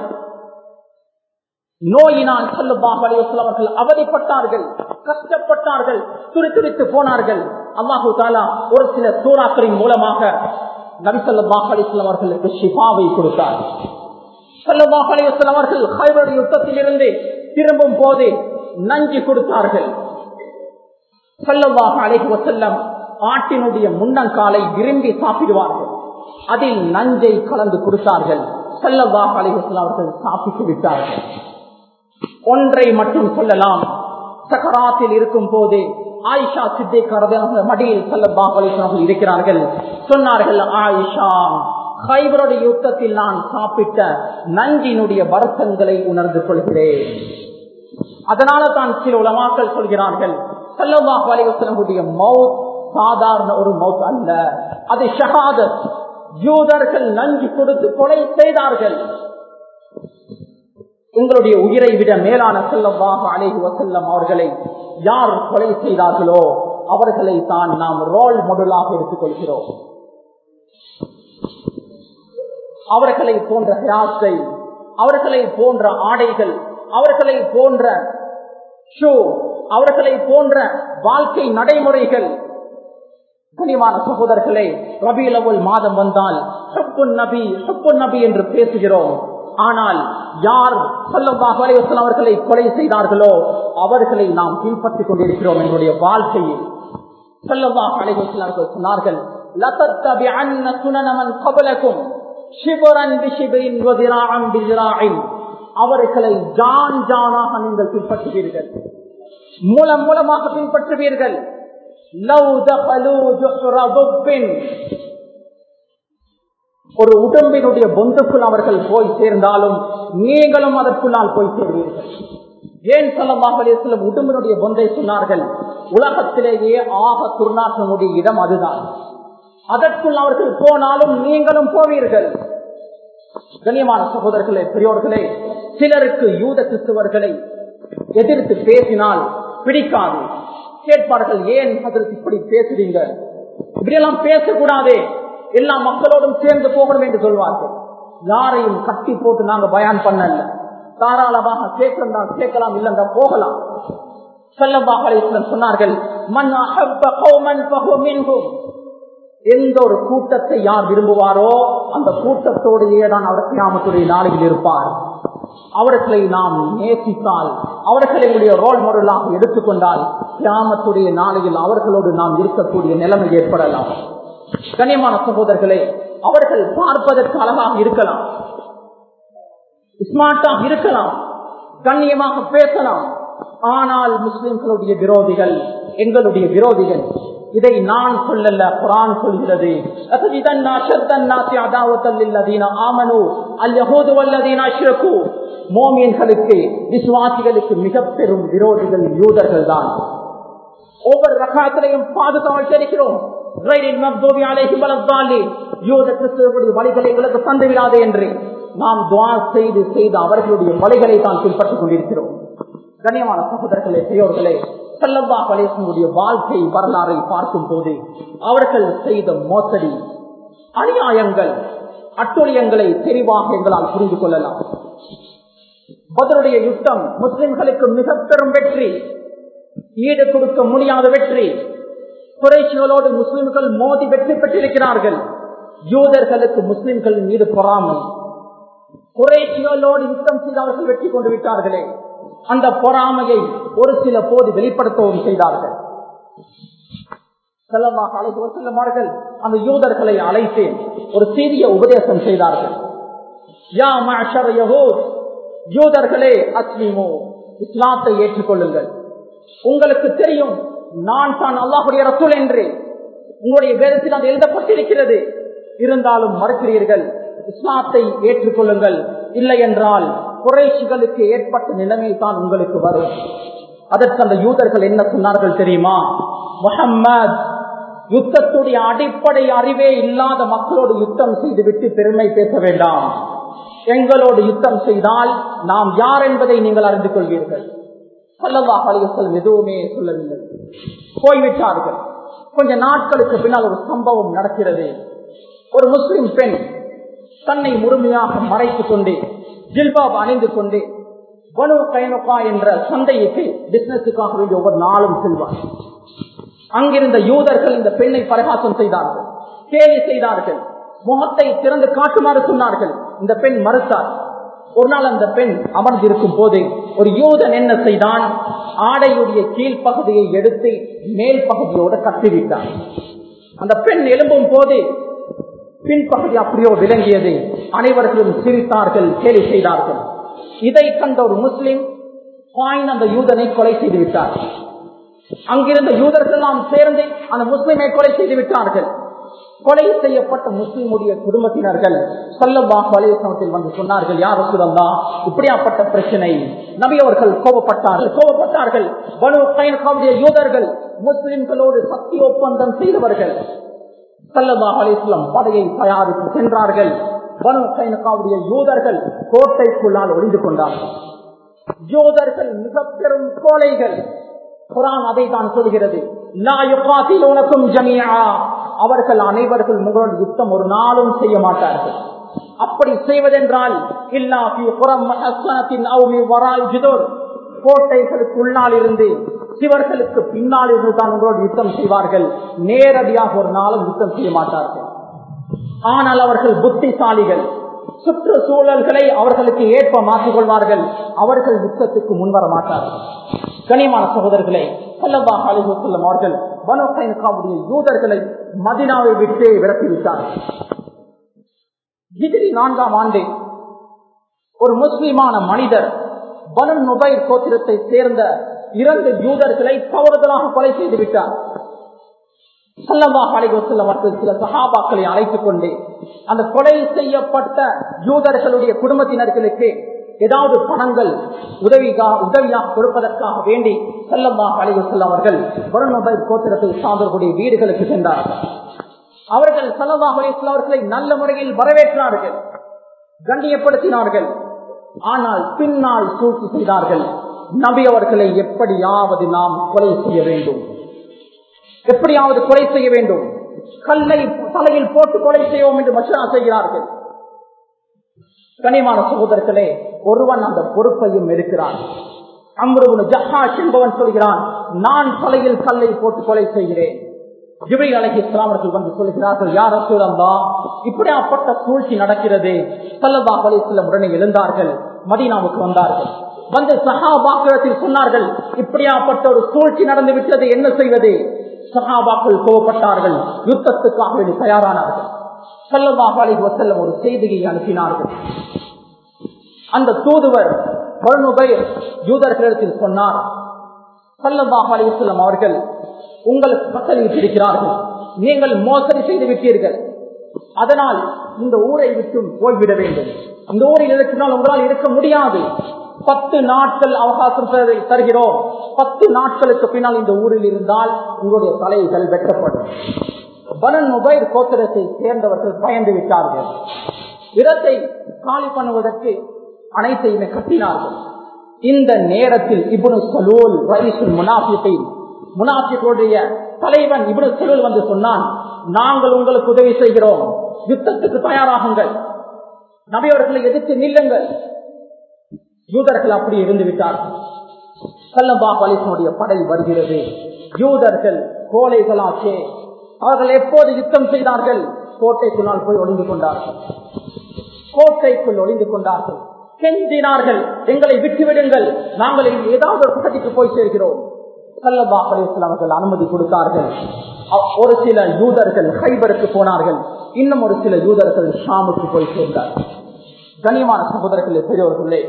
நோயினால் சல்லல்லாஹு அலைஹி வஸல்லம் அவர்கள் அவதிப்பட்டார்கள் கஷ்டப்பட்டார்கள் துரித்துரித்து போனார்கள் அல்லாஹு தாலா ஒரு சில சூறாக்களின் மூலமாக நபி ஸல்லல்லாஹு அலைஹி வஸல்லம் அவர்களுக்கு ஷிஃபாவை கொடுத்தார் ஸல்லல்லாஹு அலைஹி வஸல்லம் அவர்கள் ஹைபர் யுத்தத்திலிருந்து திரும்பும் போது நஞ்சு கொடுத்தார்கள் சல்லல்லாஹு அலைஹி வஸல்லம் ஆட்டினுடைய முன்னங்காலை விரும்பி சாப்பிடுவார்கள் அதில் நஞ்சை கலந்து கொடுத்தார்கள் சல்லல்லாஹு அலைஹி வஸல்லம் அவர்கள் சாப்பிட்டு விட்டார்கள் ஒன்றை மட்டும் சொல்லலாம் சக்கராத்தில் இருக்கும் போது ஆயிஷா சித்திக் மடியில் சல்லல்லாஹு அலைஹி வஸல்லம் இருக்கிறார்கள் சொன்னார்கள் ஆயிஷா ஹைபருடைய யுத்தத்தில் நான் சாப்பிட்ட நஞ்சினுடைய வருத்தங்களை உணர்ந்து கொள்கிறேன் அதனால தான் சில உலமாக்கள் சொல்கிறார்கள் சல்லல்லாஹு அலைஹி வஸல்லமுடைய மௌத் சாதாரண ஒரு மௌத் அல்ல அது ஷஹாதத் யூதர்கள் நஞ்சு கொடுத்து கொலை செய்தார்கள் எங்களுடைய உயிரை விட மேலான செல்லமாக அழகி வசல்லம் அவர்களை யார் கொலை செய்தார்களோ அவர்களை தான் நாம் ரோல் மாடலாக எடுத்துக் கொள்கிறோம் அவர்களை போன்ற ஹயாத்தை அவர்களை போன்ற ஆடைகள் அவர்களை போன்ற ஷூ அவர்களை போன்ற வாழ்க்கை நடைமுறைகள் கனிவான சகோதரர்களே ரபிலவுல் மாதம் வந்தால் ஹப்புன் நபி ஹப்புன் நபி என்று பேசுகிறோம் ஆனால் யார் சல்லல்லாஹு அலைஹி வஸல்லம் அவர்களை கொலை செய்தார்களோ அவர்களை நாம் பின்பற்றிக் கொண்டிருக்கிறோம் என்னுடைய வாழ்க்கையில் சல்லல்லாஹு அலைஹி வஸல்லம் அவர்கள் சொன்னார்கள் லதத்தபிஅன்ன சுனன மன் கபலக்கும் ஷிபரன் பிஷிபரின் வதிராஅன் பிதிராஇன் அவர்களை ஜான் ஜானாக நீங்கள் பின்பற்றுவீர்கள் மூலம் மூலமாக பின்பற்றுவீர்கள் லவ் தஹலு ஜுஹ்ர துப்பின் ஒரு உடம்பினுடைய பொந்துக்குள் அவர்கள் போய் சேர்ந்தாலும் நீங்களும் அதற்குள்ளால் போய் சேர்வீர்கள் ஏன் சொல்லமாக உடம்பினுடைய பொந்தை சொன்னார்கள் உலகத்திலேயே ஆக துர்நாற்றமுடைய இடம் அதுதான் அதற்குள் அவர்கள் போனாலும் நீங்களும் போவீர்கள் கண்ணியமான சகோதரர்களே பெரியோர்களே சிலருக்கு யூத கிறிஸ்தவர்களை எதிர்த்து பேசினால் பிடிக்காது கேட்பார்கள் ஏன் அதற்கு இப்படி பேசுறீங்க இப்படியெல்லாம் பேசக்கூடாதே எல்லா மக்களோடும் சேர்ந்து போகணும் என்று சொல்வார்கள் யாரையும் கட்டி போட்டு நாங்க பயான் பண்ணல தாராளமாக கேட்கலாம் கேட்கலாம் இல்லைங்க போகலாம் செல்லவாக சொன்னார்கள் மன் அஹப்ப கௌமன் ஃபஹு மின்ஹும் எந்த ஒரு கூட்டத்தை யார் விரும்புவாரோ அந்த கூட்டத்தோடையே தான் அவர் கிராமத்துடைய நாளையில் இருப்பார் அவர்களை நாம் நேசித்தால் அவர்களுடைய ரோல் மாடலாக எடுத்துக்கொண்டால் கிராமத்துடைய நாளையில் அவர்களோடு நாம் இருக்கக்கூடிய நிலைமை ஏற்படலாம் கண்ணியமான சகோதரர்களே அவர்கள் பார்ப்பதற்கு அழகாக இருக்கலாம் ஸ்மார்ட்டாக இருக்கலாம் கண்ணியமாக பேசலாம் ஆனால் முஸ்லிம்களுடைய விரோதிகள் எங்களுடைய விரோதிகள் இதை நான் சொல்லல குரான் சொல்கிறது மோமியன்களுக்கு விசுவாசிகளுக்கு மிக பெரும் விரோதிகள் யூதர்கள் தான் ஒவ்வொரு ரகத்திலையும் பாதுகாவல் தெரிகிறோம் வழிகளை எங்களுக்கு தந்துவிடாது என்று நாம் துவா செய்து செய்து அவர்களுடைய வழிகளை தான் பின்பற்றிக் கொண்டிருக்கிறோம் கண்ணியமான சகோதரர்களே பெரியோர்களே செல்லல்லா கலேசனுடைய வாழ்க்கை வரலாறை பார்க்கும் போது அவர்கள் செய்த மோசடி அநியாயங்கள் அட்டுழியங்களை தெளிவாக எங்களால் புரிந்து கொள்ளலாம் பதிலுடைய யுத்தம் முஸ்லிம்களுக்கு மிக பெரும் வெற்றி ஈடு கொடுக்க முடியாத வெற்றி குறைச்சிகளோடு முஸ்லிம்கள் மோதி வெற்றி பெற்றிருக்கிறார்கள் யூதர்களுக்கு முஸ்லிம்கள் மீது பொறாமை குறைச்சிகளோடு யுத்தம் செய்து அவர்கள் வெற்றி கொண்டு விட்டார்களே அந்த பொறாமையை ஒரு சில போது வெளிப்படுத்தவும் செய்தார்கள் செல்லமாக அழைத்து செல்லமார்கள் அந்த யூதர்களை அழைத்து ஒரு சிறிய உபதேசம் செய்தார்கள் யா மஅஷர் யஹூத் யூதர்களே அஸ்லிமோ இஸ்லாத்தை ஏற்றுக்கொள்ளுங்கள் உங்களுக்கு தெரியும் நான் தான் அல்லாஹுடைய ரசூல் என்று உங்களுடைய வேதத்தில் அது எழுதப்பட்டிருக்கிறது இருந்தாலும் மறுக்கிறீர்கள் இஸ்லாத்தை ஏற்றுக்கொள்ளுங்கள் இல்லை என்றால் குறைஷிகளுக்கு ஏற்பட்ட நிலைமை தான் உங்களுக்கு வரும் அதற்கு அந்த யூதர்கள் என்ன சொன்னார்கள் தெரியுமா முகம்மது யுத்தத்துடைய அடிப்படை அறிவே இல்லாத மக்களோடு யுத்தம் செய்துவிட்டு பெருமை பேச வேண்டாம் எங்களோடு யுத்தம் செய்தால் நாம் யார் என்பதை நீங்கள் அறிந்து கொள்வீர்கள் அல்லவா அலிவசல் எதுவுமே சொல்லவில்லை போய்விட்டார்கள் கொஞ்ச நாட்களுக்கு பின்னால் ஒரு சம்பவம் நடக்கிறது ஒரு முஸ்லிம் பெண் தன்னை முழுமையாக மறைத்துக் கொண்டு ஜில்பாப் அணிந்து கொண்டு பனு கைனகா என்ற சந்தைக்கு பிசினஸுக்காக வேண்டிய ஒவ்வொரு நாளும் செல்வார் அங்கிருந்த யூதர்கள் இந்த பெண்ணை பரகாசம் செய்தார்கள் கேலி செய்தார்கள் முகத்தை திறந்து காட்டுமாறு சொன்னார்கள் இந்த பெண் மறுத்தார் ஒரு நாள் அந்த பெண் அமர்ந்திருக்கும் போது ஒரு யூதன் என்ன செய்தான் ஆடையுடைய கீழ்ப்பகுதியை எடுத்து மேல் பகுதியோடு கட்டிவிட்டான் அந்த பெண் எழும்பும் போது பின்பகுதி அப்படியோ விளங்கியது அனைவர்களும் சிரித்தார்கள் கேலி செய்தார்கள் இதை கண்ட ஒரு முஸ்லிம் பாயின் அந்த யூதனை கொலை செய்து விட்டார் அங்கிருந்த யூதர்கள் எல்லாம் சேர்ந்து அந்த முஸ்லிமை கொலை செய்து விட்டார்கள் கொலை செய்யப்பட்ட முஸ்லிமுடைய குடும்பத்தினர்கள் சொல்லல்லாஹ் வலையசனத்தில் வந்து சொன்னார்கள் யார் சுரந்தா இப்படியாப்பட்ட பிரச்சனை நபி அவர்கள் கோபப்பட்டார்கள் கோபப்பட்டார்கள் பனு கைனகாவுடைய யூதர்கள் முஸ்லிம்களோடு சத்திய ஒப்பந்தம் செய்தவர்கள் சல்லல்லாஹ் அலிஸ்லாம் படையை தயாரித்து சென்றார்கள் பனு கைனகாவுடைய யூதர்கள் கோட்டைக்குள்ளால் ஒளிந்து கொண்டார்கள் யோதர்கள் மிக பெரும் கோழைகள் குரான் அதை தான் சொல்கிறது உனக்கும் ஜமியா அவர்கள் அனைவர்கள் உங்களோட யுத்தம் ஒரு நாளும் செய்ய மாட்டார்கள் அப்படி செய்வதென்றால் கோட்டைகளுக்கு உள்ளால் இருந்து சிவர்களுக்கு பின்னால் இருந்து தான் உங்களோட யுத்தம் செய்வார்கள் நேரடியாக ஒரு நாளும் யுத்தம் செய்ய மாட்டார்கள் ஆனால் அவர்கள் புத்திசாலிகள் சுற்றுச்சூழல்களை அவர்களுக்கு ஏற்ப மாற்றிக் கொள்வார்கள் அவர்கள் யுத்தத்துக்கு முன்வர மாட்டார்கள் கனிமான சகோதரர்களை செல்லவாக அழைத்து செல்லும் அவர்கள் பனோசைனுக்காவுடைய யூதர்களை மதினாவை விட்டு விரட்டிவிட்டார்கள் ஹிஜிரி நான்காம் ஆண்டு ஒரு முஸ்லிமான மனிதர் பனு நுபைர் கோத்திரத்தை சேர்ந்த இரண்டு யூதர்களை தவறுதலாக கொலை செய்து விட்டார் அவர்கள் சில சகாபாக்களை அழைத்துக் கொண்டு அந்த கொலை செய்யப்பட்ட யூதர்களுடைய குடும்பத்தினர்களுக்கு ஏதாவது பணங்கள் உதவிகா உதவியாக கொடுப்பதற்காக வேண்டி செல்லமாக அழைவு செல்ல அவர்கள் வருணபைர் கோத்திரத்தை சார்ந்தவர்களுடைய வீடுகளுக்கு சென்றார்கள் அவர்கள் செல்லமாக அவர்களை நல்ல முறையில் வரவேற்றார்கள் கண்ணியப்படுத்தினார்கள் ஆனால் பின்னால் சூழ்ச்சி செய்தார்கள் நபி அவர்களை எப்படியாவது நாம் கொலை செய்ய வேண்டும் எப்படியாவது கொலை செய்ய வேண்டும் கல்லை தலையில் போட்டு கொலை செய்வோம் என்று மச்சனா செய்கிறார்கள் கனிமான சகோதரர்களே ஒருவன் அந்த பொறுப்பையும் எடுக்கிறான் அம்ருவனு ஜஹாஷ் என்பவன் சொல்கிறான் நான் தலையில் கல்லை போட்டு கொலை செய்கிறேன் ஜிபை அலகி இஸ்லாமர்கள் வந்து சொல்கிறார்கள் யார் சூழந்தா இப்படியாப்பட்ட சூழ்ச்சி நடக்கிறது சல்லதா கொலை செல்ல உடனே எழுந்தார்கள் மதீனாவுக்கு வந்தார்கள் வந்து சஹாபாக்கிரத்தில் சொன்னார்கள் இப்படியாப்பட்ட ஒரு சூழ்ச்சி நடந்து விட்டது என்ன செய்வது சஹாபாக்கள் கோவப்பட்டார்கள் யுத்தத்துக்காக வேண்டி தயாரானார்கள் சல்லதாக அழைத்து செல்லும் ஒரு செய்தியை அனுப்பினார்கள் அந்த தூதுவர் யூதர்களிடத்தில் சொன்னார் சல்லதாக அழைத்து செல்லும் அவர்கள் உங்களுக்கு பத்தளித்திருக்கிறார்கள் நீங்கள் மோசடி செய்து விட்டீர்கள் அதனால் இந்த ஊரை விட்டும் போய்விட வேண்டும் இந்த ஊரில் இருக்கிறால் உங்களால் இருக்க முடியாது பத்து நாட்கள் அவகாசம் தருகிறோம் பத்து நாட்களுக்கு பின்னால் இந்த ஊரில் இருந்தால் உங்களுடைய தலைகள் வெட்டப்படும் பனன் மொபைல் கோத்திரத்தை சேர்ந்தவர்கள் பயந்து விட்டார்கள் இடத்தை காலி பண்ணுவதற்கு அனைத்தையுமே கட்டினார்கள் இந்த நேரத்தில் இபுனு சலூல் வயசுல் முனாஃபித்தை முனாஃபிகளுடைய தலைவன் இபுனு சலூல் வந்து சொன்னான் நாங்கள் உங்களுக்கு உதவி செய்கிறோம் யுத்தத்துக்கு தயாராகுங்கள் நபியவர்களை எதிர்த்து நில்லுங்கள் யூதர்கள் அப்படி இருந்து விட்டார்கள் சல்லபா பலிசனுடைய படை வருகிறது யூதர்கள் கோலைகளாச்சே அவர்கள் எப்போது யுத்தம் செய்தார்கள் கோட்டைக்குள்ளால் போய் ஒளிந்து கொண்டார்கள் கோட்டைக்குள் ஒளிந்து கொண்டார்கள் கெஞ்சினார்கள் எங்களை விட்டுவிடுங்கள் நாங்கள் ஏதாவது ஒரு பகுதிக்கு போய் சேர்கிறோம் சல்லபா பலிஸ்லாம் அவர்கள் அனுமதி கொடுத்தார்கள் ஒரு சில யூதர்கள் ஹைபருக்கு போனார்கள் இன்னும் ஒரு சில யூதர்கள் ஷாமுக்கு போய் சேர்ந்தார்கள் கனியமான சகோதரர்களே பெரியவர்களே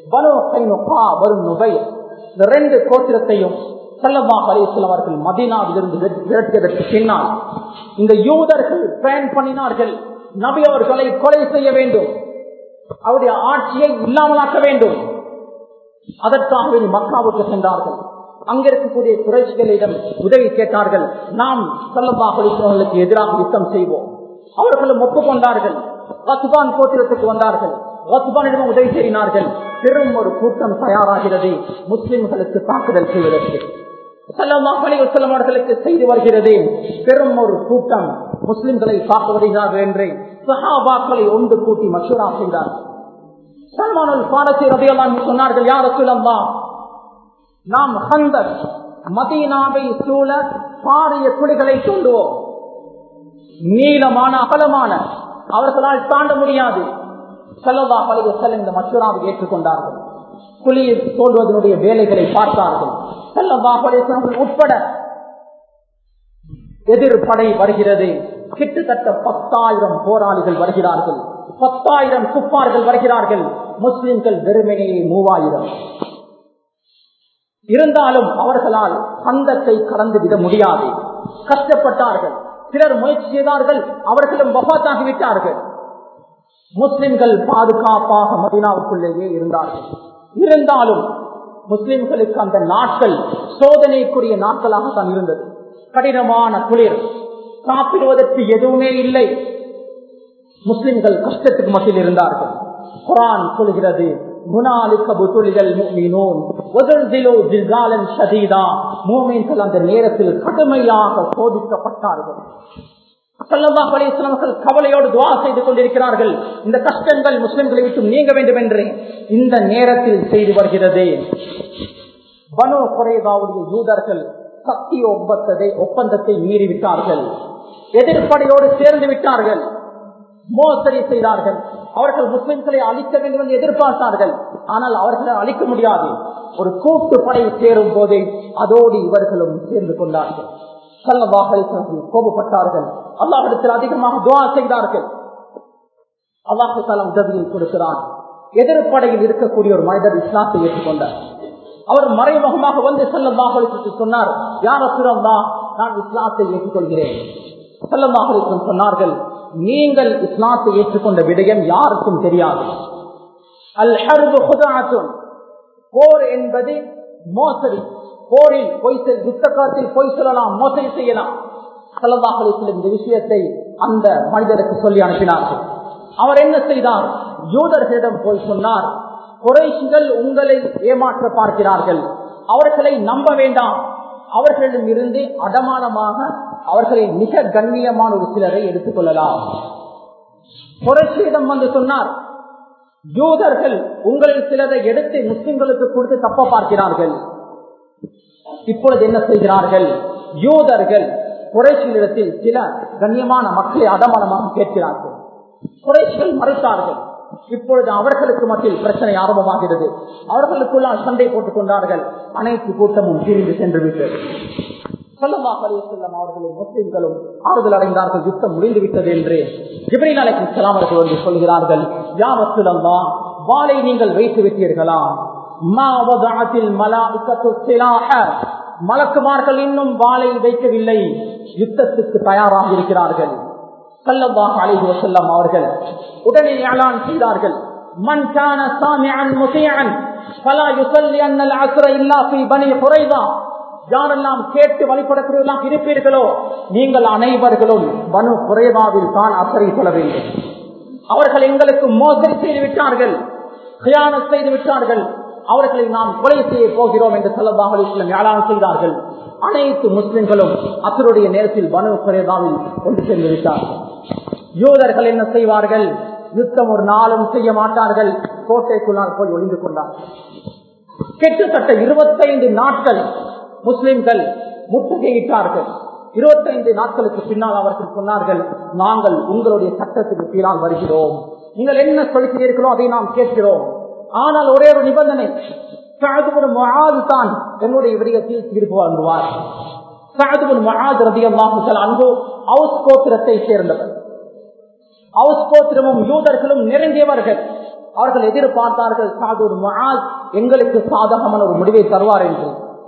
வரும் நுகை இந்த ரெண்டு கோத்திரத்தையும் சல்லமா அலிஸ்லாம் அவர்கள் மதினாவிலிருந்து விரட்டியதற்கு பின்னால் இந்த யூதர்கள் பிளான் பண்ணினார்கள் நபி அவர்களை கொலை செய்ய வேண்டும் அவருடைய ஆட்சியை இல்லாமலாக்க வேண்டும் அதற்காக மக்காவுக்கு சென்றார்கள் அங்க இருக்கக்கூடிய குறைச்சிகளிடம் உதவி கேட்டார்கள் நாம் சல்லமா அலிஸ்லாமர்களுக்கு எதிராக யுத்தம் செய்வோம் அவர்களும் ஒப்புக்கொண்டார்கள் ரத்பான் கோத்திரத்துக்கு வந்தார்கள் ரத்பானிடம் உதவி செய்யினார்கள் பெரும் ஒரு கூட்டம் தயாராகிறது முஸ்லிம்களுக்கு தாக்குதல் செய்வதற்கு அவர்களுக்கு செய்து வருகிறது பெரும் ஒரு கூட்டம் முஸ்லிம்களை தாக்க வருகிறார்கள் என்று சஹாபாக்களை ஒன்று கூட்டி மசூரா செய்தார் சல்மானுல் பாரசி ரதையெல்லாம் சொன்னார்கள் யார சொல்லம்மா நாம் ஹந்தர் மதீனாவை சூழ பாரிய குடிகளை தூண்டுவோம் நீளமான அகலமான அவர்களால் தாண்ட முடியாது செல்லவா பழைய செல்ல இந்த மசூராவை ஏற்றுக்கொண்டார்கள் குழியை தோல்வதனுடைய வேலைகளை பார்த்தார்கள் செல்லவா பழைய உட்பட எதிர்படை வருகிறது கிட்டத்தட்ட பத்தாயிரம் போராளிகள் வருகிறார்கள் பத்தாயிரம் குப்பார்கள் வருகிறார்கள் முஸ்லிம்கள் வெறுமனையே மூவாயிரம் இருந்தாலும் அவர்களால் சந்தத்தை கடந்து விட முடியாது கஷ்டப்பட்டார்கள் சிலர் முயற்சி செய்தார்கள் அவர்களும் வபாத்தாகிவிட்டார்கள் முஸ்லிம்கள் பாதுகாப்பாக மதினாவுக்குள்ளேயே இருந்தார்கள் இருந்தாலும் முஸ்லிம்களுக்கு அந்த நாட்கள் சோதனைக்குரிய நாட்களாக தான் இருந்தது கடினமான குளிர் சாப்பிடுவதற்கு எதுவுமே இல்லை முஸ்லிம்கள் கஷ்டத்துக்கு மத்தியில் இருந்தார்கள் குரான் சொல்கிறது அந்த நேரத்தில் கடுமையாக சோதிக்கப்பட்டார்கள் கவலையோடு துவா செய்து கொண்டிருக்கிறார்கள் இந்த கஷ்டங்கள் முஸ்லிம்களை விட்டு நீங்க வேண்டும் என்று இந்த நேரத்தில் செய்து வருகிறது பனு குறைவாவுடைய யூதர்கள் சத்திய ஒப்பந்தத்தை ஒப்பந்தத்தை மீறிவிட்டார்கள் எதிர்ப்படையோடு சேர்ந்து விட்டார்கள் மோசடி செய்தார்கள் அவர்கள் முஸ்லிம்களை அழிக்க வேண்டும் என்று எதிர்பார்த்தார்கள் ஆனால் அவர்களை அழிக்க முடியாது ஒரு கூட்டு படை சேரும் போதே அதோடு இவர்களும் சேர்ந்து கொண்டார்கள் கோபப்பட்டார்கள் அல்லாஹிடத்தில் அதிகமாக துவா செய்தார்கள் அல்லாஹு தாலா உதவியை கொடுக்கிறான் எதிர்ப்படையில் இருக்கக்கூடிய ஒரு மனிதர் இஸ்லாத்தை ஏற்றுக்கொண்டார் அவர் மறைமுகமாக வந்து செல்லமாக சொன்னார் யார் அசுரம்மா நான் இஸ்லாத்தை ஏற்றுக்கொள்கிறேன் செல்லமாக சொன்னார்கள் நீங்கள் இஸ்லாத்தை ஏற்றுக்கொண்ட விடயம் யாருக்கும் தெரியாது அல் ஹர்பு போர் என்பது மோசடி போரில் பொய் யுத்த காலத்தில் பொய் சொல்லலாம் மோசடி செய்யலாம் செல்லதாக இந்த விஷயத்தை அந்த மனிதருக்கு சொல்லி அனுப்பினார்கள் அவர் என்ன செய்தார் யூதர்களிடம் போய் சொன்னார் குறைஷிகள் உங்களை ஏமாற்ற பார்க்கிறார்கள் அவர்களை நம்ப வேண்டாம் அவர்களிடம் இருந்து அடமானமாக அவர்களை மிக கண்ணியமான ஒரு சிலரை எடுத்துக் கொள்ளலாம் குறைஷியிடம் வந்து சொன்னார் யூதர்கள் உங்களில் சிலரை எடுத்து முஸ்லிம்களுக்கு கொடுத்து தப்ப பார்க்கிறார்கள் இப்பொழுது என்ன செய்கிறார்கள் யூதர்கள் குறைஷியிடத்தில் சில கண்ணியமான மக்களை அடமானமாக கேட்கிறார்கள் குறைஷிகள் மறுத்தார்கள் இப்பொழுது அவர்களுக்கு மத்தியில் பிரச்சனை ஆரம்பமாகிறது அவர்களுக்குள்ளால் சண்டை போட்டுக் கொண்டார்கள் அனைத்து கூட்டமும் பிரிந்து சென்று விட்டது அவர்களும் முஸ்லிம்களும் ஆறுதல் அடைந்தார்கள் யுத்தம் முடிந்து விட்டது என்று ஜிப்ரீல் அலைக்கு அவர்கள் வந்து சொல்கிறார்கள் யாவத்துலம்மா வாளை நீங்கள் வைத்து விட்டீர்களா மலக்குமார்கள் இன்னும் வாளை வைக்கவில்லை யுத்தத்துக்கு தயாராக இருக்கிறார்கள் சல்லல்லாஹு அலைஹி வஸல்லம் அவர்கள் உடனே ஏலான் செய்தார்கள் மன் கான சாமிஅன் முதியன் ஃபலா யுஸல்லி அன்னல் அஸ்ர இல்லா ஃபீ பனி குரைதா யாரெல்லாம் கேட்டு வழிபடக்கூடியவர்களாக இருப்பீர்களோ நீங்கள் அனைவர்களும் பனு குறைவாவில் தான் அசரை சொல்ல வேண்டும் அவர்கள் எங்களுக்கு மோசடி செய்து விட்டார்கள் கியானம் செய்து விட்டார்கள் அவர்களை நாம் கொலை செய்ய போகிறோம் என்று சொல்லதாக ஏழாம் செய்தார்கள் அனைத்து முஸ்லிம்களும் அசருடைய நேரத்தில் பனு குறைவாவில் கொண்டு சென்று விட்டார்கள் யூதர்கள் என்ன செய்வார்கள் யுத்தம் ஒரு நாளும் செய்ய மாட்டார்கள் கோட்டைக்குள்ளால் போய் ஒளிந்து கொண்டார்கள் கிட்டத்தட்ட இருபத்தைந்து நாட்கள் முஸ்லிம்கள் முற்றுகையிட்டார்கள் இருபத்தைந்து நாட்களுக்கு பின்னால் அவர்கள் சொன்னார்கள் நாங்கள் உங்களுடைய சட்டத்துக்கு கீழால் வருகிறோம் நீங்கள் என்ன சொல்கிறீர்களோ அதை நாம் கேட்கிறோம் ஆனால் ஒரே ஒரு நிபந்தனை தான் என்னுடைய விடயத்தில் தீர்ப்பு வழங்குவார் அன்பு ஹவுஸ் கோத்திரத்தை சேர்ந்தவர் ஹவுஸ் கோத்திரமும் யூதர்களும் நெருங்கியவர்கள் அவர்கள் எதிர்பார்த்தார்கள் சாதுர் மகாத் எங்களுக்கு சாதகமான ஒரு முடிவை தருவார் என்று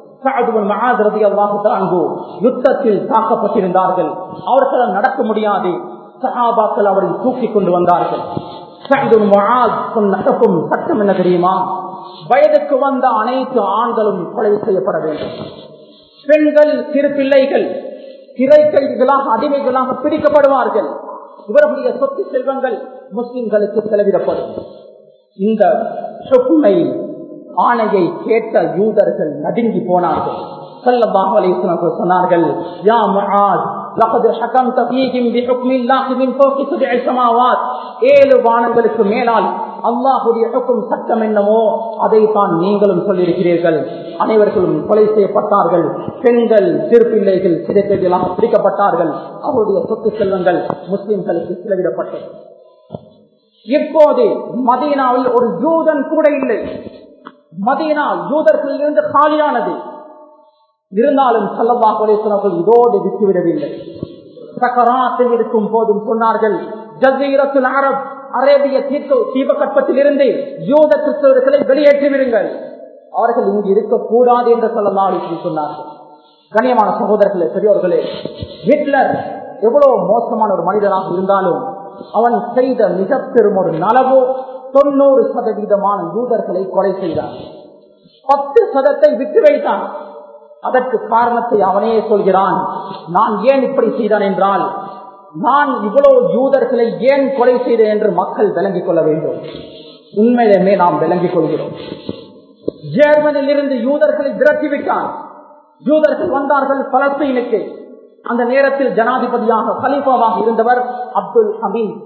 யுத்தத்தில் தாக்கப்பட்டிருந்தார்கள் அவர்களால் நடக்க முடியாது சஹாபாக்கள் அவரை தூக்கி கொண்டு வந்தார்கள் நடக்கும் சட்டம் என்ன தெரியுமா வயதுக்கு வந்த அனைத்து ஆண்களும் கொலை செய்யப்பட வேண்டும் பெண்கள் சிறு பிள்ளைகள் சிறை கைதிகளாக அடிமைகளாக பிடிக்கப்படுவார்கள் இவர்களுடைய சொத்து செல்வங்கள் முஸ்லிம்களுக்கு செலவிடப்படும் இந்த சொக்குமை ஆணையை கேட்ட யூதர்கள் நடுங்கி போனார்கள் சொன்னார்கள் யா முஆத் لقد حكمت فيهم بحكم الله من فوق سبع سماوات ஏழு வானங்களுக்கு மேலால் அல்லாஹுடைய ஹுக்கும் சட்டம் என்னவோ அதைத்தான் நீங்களும் சொல்லியிருக்கிறீர்கள் அனைவர்களும் கொலை செய்யப்பட்டார்கள் பெண்கள் சிறு பிள்ளைகள் சிறைக்கைகளாக பிடிக்கப்பட்டார்கள் அவருடைய சொத்து செல்வங்கள் முஸ்லிம்களுக்கு செலவிடப்பட்டது இப்போது மதீனாவில் ஒரு யூதன் கூட இல்லை மதீனா யூதர்கள் இருந்து காலியானது இருந்தாலும் சல்லல்லா கொலேசனர்கள் இதோடு விட்டுவிடவில்லை சக்கராத்தில் இருக்கும் போதும் சொன்னார்கள் ஜசீரத்துல் அரப் அரேபிய தீர்க்க தீபகற்பத்தில் இருந்து யூத கிறிஸ்தவர்களை வெளியேற்றி விடுங்கள் அவர்கள் இங்கு இருக்கக்கூடாது என்று சொல்லலாம் சொன்னார்கள் கண்ணியமான சகோதரர்களே பெரியோர்களே ஹிட்லர் எவ்வளவு மோசமான ஒரு மனிதனாக இருந்தாலும் அவன் செய்த மிக பெரும் ஒரு நலவோ தொண்ணூறு சதவீதமான யூதர்களை கொலை செய்தான் பத்து சதத்தை விட்டு வைத்தான் அதற்கு காரணத்தை அவனே சொல்கிறான் நான் ஏன் இப்படி செய்தான் என்றால் நான் இவ்வளவு யூதர்களை ஏன் கொலை செய்தேன் என்று மக்கள் விளங்கிக் கொள்ள வேண்டும் உண்மையிலுமே நாம் விளங்கிக் கொள்கிறோம் ஜெர்மனில் இருந்து யூதர்களை விரட்டிவிட்டார் யூதர்கள் வந்தார்கள் பலஸ்தீனுக்கு அந்த நேரத்தில் ஜனாதிபதியாக கலீஃபாவாக இருந்தவர் அப்துல் ஹமீத்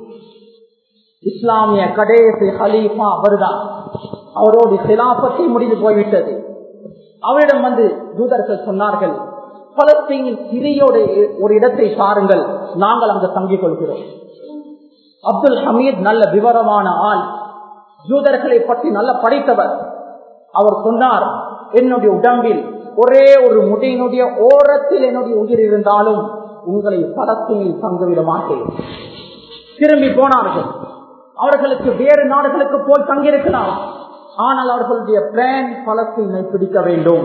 இஸ்லாமிய கடைசி ஹலீஃபா அவர்தான் அவரோடு சிலாபத்தை முடிந்து போய்விட்டது அவரிடம் வந்து யூதர்கள் சொன்னார்கள் பலஸ்தீனில் சிறியோட ஒரு இடத்தை சாருங்கள் நாங்கள் அங்கு தங்கிக் கொள்கிறோம் அப்துல் ஹமீத் நல்ல விவரமான ஆள் யூதர்களை பற்றி நல்ல படித்தவர் அவர் சொன்னார் என்னுடைய உடம்பில் ஒரே ஒரு முடியினுடைய ஓரத்தில் என்னுடைய உயிர் இருந்தாலும் உங்களை பலஸ்தீனில் தங்கிவிட மாட்டேன் திரும்பி போனார்கள் அவர்களுக்கு வேறு நாடுகளுக்கு போய் தங்கியிருக்கலாம் ஆனால் அவர்களுடைய பிளான் பலஸ்தீனை பிடிக்க வேண்டும்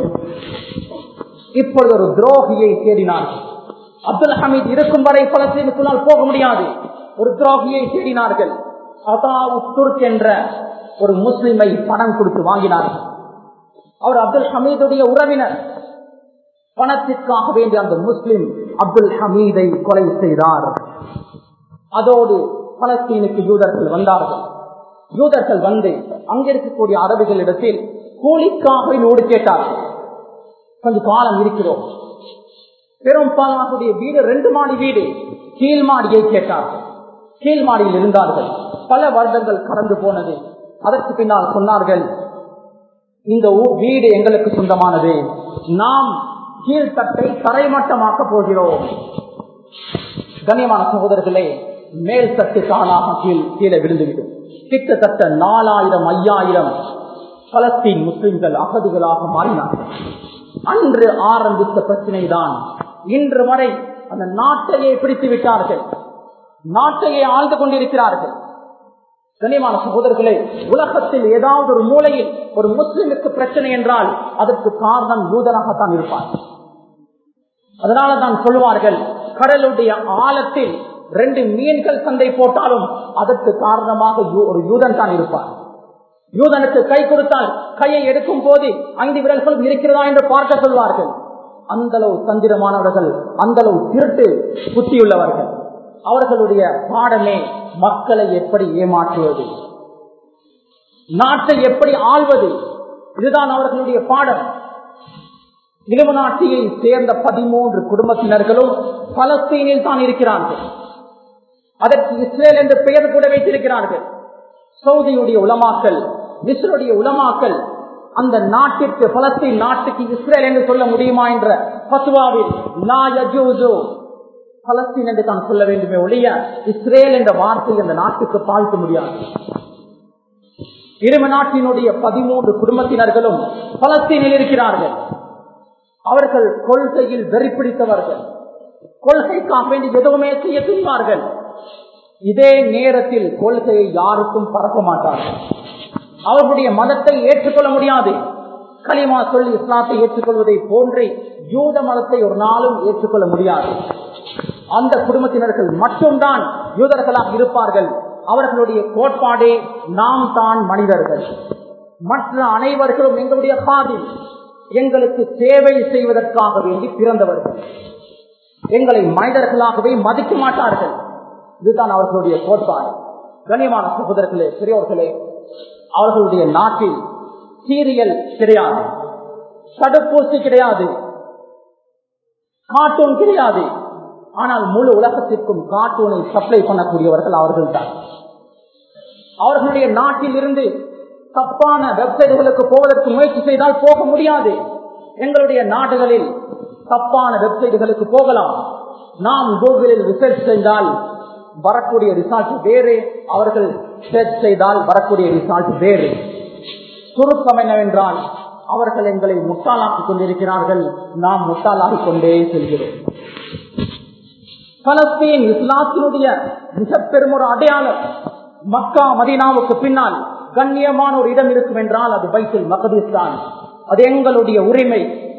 இப்பொழுது ஒரு துரோகியை தேடினார்கள் அப்துல் ஹமீத் இருக்கும் வரை பலஸ்தீனுக்குள்ளால் போக முடியாது ஒரு துரோகியை தேடினார்கள் அதாவு துர்க் என்ற ஒரு முஸ்லிமை பணம் கொடுத்து வாங்கினார்கள் அவர் அப்துல் ஹமீதுடைய உறவினர் பணத்திற்காக வேண்டிய அந்த முஸ்லிம் அப்துல் ஹமீதை கொலை செய்தார் அதோடு பலஸ்தீனுக்கு யூதர்கள் வந்தார்கள் யூதர்கள் வந்து அங்கிருக்கக்கூடிய அரபுகளிடத்தில் கூலிக்காக நோடு கேட்டார்கள் கொஞ்ச காலம் இருக்கிறோம் பெரும்பாலானுடைய வீடு ரெண்டு மாடி வீடு கீழ் மாடியை கேட்டார்கள் கீழ் மாடியில் இருந்தார்கள் பல வருடங்கள் கடந்து போனது அதற்கு பின்னால் சொன்னார்கள் இந்த வீடு எங்களுக்கு சொந்தமானது நாம் கீழ்த்தட்டை தரைமட்டமாக்க போகிறோம் கண்ணியமான சகோதரர்களே மேல் தட்டு தானாக கீழ் கீழே விழுந்துவிடும் கிட்டத்தட்ட நாலாயிரம் ஐயாயிரம் பலஸ்தீன் முஸ்லிம்கள் அகதிகளாக மாறினார்கள் அன்று ஆரம்பித்த பிரச்சனை தான் இன்று வரை அந்த நாட்டையே பிடித்து விட்டார்கள் நாட்டையே ஆழ்ந்து கொண்டிருக்கிறார்கள் கனிமான சகோதரர்களே உலகத்தில் ஏதாவது ஒரு மூலையில் ஒரு முஸ்லிமுக்கு பிரச்சனை என்றால் அதற்கு காரணம் யூதனாகத்தான் இருப்பார் அதனால தான் சொல்வார்கள் கடலுடைய ஆழத்தில் ரெண்டு மீன்கள் சந்தை போட்டாலும் அதற்கு காரணமாக ஒரு யூதன் தான் இருப்பார் யூதனுக்கு கை கொடுத்தால் கையை எடுக்கும் போது ஐந்து விரல்களும் இருக்கிறதா என்று பார்க்க சொல்வார்கள் அந்த அளவு தந்திரமானவர்கள் அந்த அளவு திருட்டு புத்தியுள்ளவர்கள் அவர்களுடைய பாடமே மக்களை எப்படி ஏமாற்றுவது நாட்டை எப்படி ஆள்வது இதுதான் அவர்களுடைய பாடம் இலுவநாட்டியை சேர்ந்த பதிமூன்று குடும்பத்தினர்களும் பலஸ்தீனில் தான் இருக்கிறார்கள் அதற்கு இஸ்ரேல் என்று பெயர் கூட வைத்திருக்கிறார்கள் சவுதியுடைய உலமாக்கல் மிஸ்ருடைய உலமாக்கல் அந்த நாட்டிற்கு பலஸ்தீன் நாட்டுக்கு இஸ்ரேல் என்று சொல்ல முடியுமா என்ற பசுவாவில் பலஸ்தீன் என்று தான் சொல்ல வேண்டுமே ஒழிய இஸ்ரேல் என்ற வார்த்தை அந்த நாட்டுக்கு பாய்க்க முடியாது இரும நாட்டினுடைய பதிமூன்று குடும்பத்தினர்களும் பலஸ்தீனில் இருக்கிறார்கள் அவர்கள் கொள்கையில் வெறி பிடித்தவர்கள் கொள்கைக்காக வேண்டி எதுவுமே செய்ய துணிவார்கள் இதே நேரத்தில் கொள்கையை யாருக்கும் பரப்ப மாட்டார்கள் அவர்களுடைய மதத்தை ஏற்றுக்கொள்ள முடியாது களிமா சொல்லி இஸ்லாத்தை ஏற்றுக்கொள்வதை போன்றே யூத மதத்தை ஒரு நாளும் ஏற்றுக்கொள்ள முடியாது அந்த குடும்பத்தினர்கள் மட்டும்தான் யூதர்களாக இருப்பார்கள் அவர்களுடைய கோட்பாடே நாம் தான் மனிதர்கள் மற்ற அனைவர்களும் எங்களுடைய பாதில் எங்களுக்கு சேவை செய்வதற்காக வேண்டி பிறந்தவர்கள் எங்களை மனிதர்களாகவே மதிக்க மாட்டார்கள் இதுதான் அவர்களுடைய கோட்பாடு கண்ணியமான சகோதரர்களே பெரியோர்களே அவர்களுடைய நாட்டில் சீரியல் கிடையாது தடுப்பூசி கிடையாது கார்ட்டூன் கிடையாது ஆனால் முழு உலகத்திற்கும் கார்ட்டூனை சப்ளை பண்ணக்கூடியவர்கள் அவர்கள் தான் அவர்களுடைய நாட்டில் இருந்து தப்பான வெப்சைட்டுகளுக்கு போவதற்கு முயற்சி செய்தால் போக முடியாது எங்களுடைய நாடுகளில் தப்பான வெப்சைட்டுகளுக்கு போகலாம் நாம் கூகுளில் ரிசர்ச் செய்தால் வரக்கூடிய ரிசால்ட் வேறு அவர்கள் சர்ச் செய்தால் வரக்கூடிய ரிசால்ட் வேறு சுருக்கம் என்னவென்றால் அவர்கள் எங்களை முட்டாளாக்கிக் கொண்டிருக்கிறார்கள் நாம் முட்டாளாகிக் கொண்டே செல்கிறோம் பலஸ்தீன் இஸ்லாத்தினுடைய மிக பெரும் ஒரு அடையாளம் மக்கா மதீனாவுக்கு பின்னால் கண்ணியமான ஒரு இடம் இருக்கும் என்றால் அது பைத்தில் மகதிஸ்தான் அது எங்களுடைய உரிமை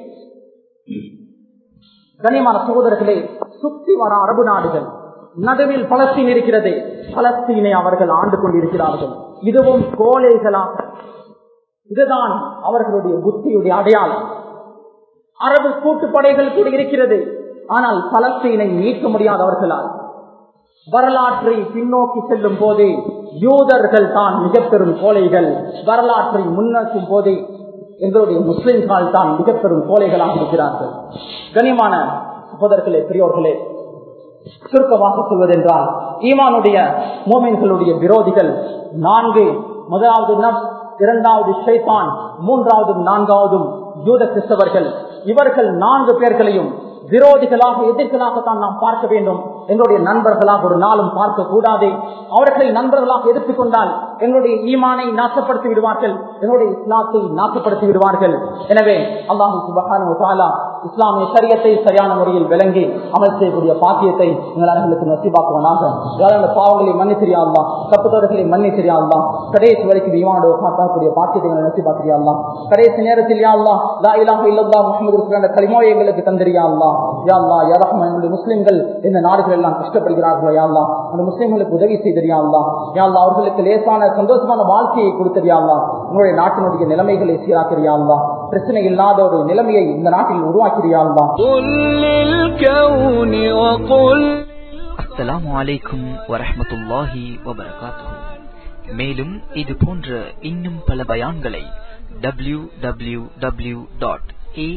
கண்ணியமான சகோதரர்களே சுத்தி வர அரபு நாடுகள் நடுவில் பலஸ்தீன் இருக்கிறது பலஸ்தீனை அவர்கள் ஆண்டு கொண்டிருக்கிறார்கள் இதுவும் கோழைகளாக இதுதான் அவர்களுடைய புத்தியுடைய அடையாளம் அரபு கூட்டுப்படைகள் கூட இருக்கிறது ஆனால் பலஸ்தீனை மீட்க முடியாதவர்களால் வரலாற்றை பின்னோக்கி செல்லும் போது யூதர்கள் தான் மிக பெரும் கோழைகள் வரலாற்றை முன்னோக்கும் போதே எங்களுடைய முஸ்லிம்கள் தான் மிக பெரும் கோழைகளாக இருக்கிறார்கள் கனிமான சகோதரர்களே பெரியோர்களே சுருக்கமாக சொல்வதென்றால் ஈமானுடைய மோமின்களுடைய விரோதிகள் நான்கு முதலாவது நப்ஸ் இரண்டாவது ஷைத்தான் மூன்றாவதும் நான்காவதும் யூத கிறிஸ்தவர்கள் இவர்கள் நான்கு பேர்களையும் விரோதிகளாக எதிர்களாகத்தான் நாம் பார்க்க வேண்டும் எங்களுடைய நண்பர்களாக ஒரு நாளும் பார்க்க கூடாது அவர்களை நண்பர்களாக எடுத்துக்கொண்டால் எங்களுடைய ஈமானை நாசப்படுத்தி விடுவார்கள் எங்களுடைய இஸ்லாத்தை நாசப்படுத்தி விடுவார்கள் எனவே அல்லாஹு சுபகான இஸ்லாமிய சரியத்தை சரியான முறையில் விளங்கி அமல் செய்யக்கூடிய பாக்கியத்தை எங்கள் அனைவருக்கு நசிபாக்குவனாக யாராவது பாவங்களை மன்னிச்சிரியாங்களா தப்புத்தோடுகளை மன்னிச்சிரியாங்களா கடைசி வரைக்கும் ஈமானோட பார்க்கக்கூடிய பாக்கியத்தை எங்களை நசிபாக்கிறியாங்களா கடைசி நேரத்தில் யாழ்லா லா இலாஹ இல்லல்லா முகமது கலிமோயை எங்களுக்கு தந்திரியாங்களா யாழ்லா யாரஹ்மா எங்களுடைய முஸ்லிம்கள் இந்த நாடுகள் எல்லாம் கஷ்டப்படுகிறார்களோ யாழ்லா அந்த முஸ்லிம்களுக்கு உதவி செய்தியாங்களா யாழ்லா அவர்களுக்கு லேசான சந்தோஷமான வாழ்க்கையை கொடுத்தறியாங்களா உங்களுடைய நாட்டினுடைய நிலைமைகளை சீராக்கிறியாங்களா பிரச்சனை இல்லாத ஒரு நிலைமையை இந்த நாட்டில் உருவாக்கிறியாங்களா قل للكون وقل அஸ்ஸலாமு அலைக்கும் வரஹ்மத்துல்லாஹி வபரகாத்துஹு மேலும் இது போன்ற இன்னும் பல பயான்களை W W W dot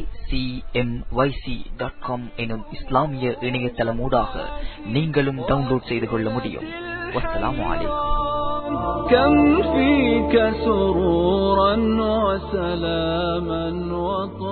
dot com எனும் இஸ்லாமிய இணையதளமூடாக நீங்களும் டவுன்லோட் செய்து கொள்ள முடியும் வஸ்ஸலாமு அலைக்கும் كم فيك سرورا وسلاما وطهورا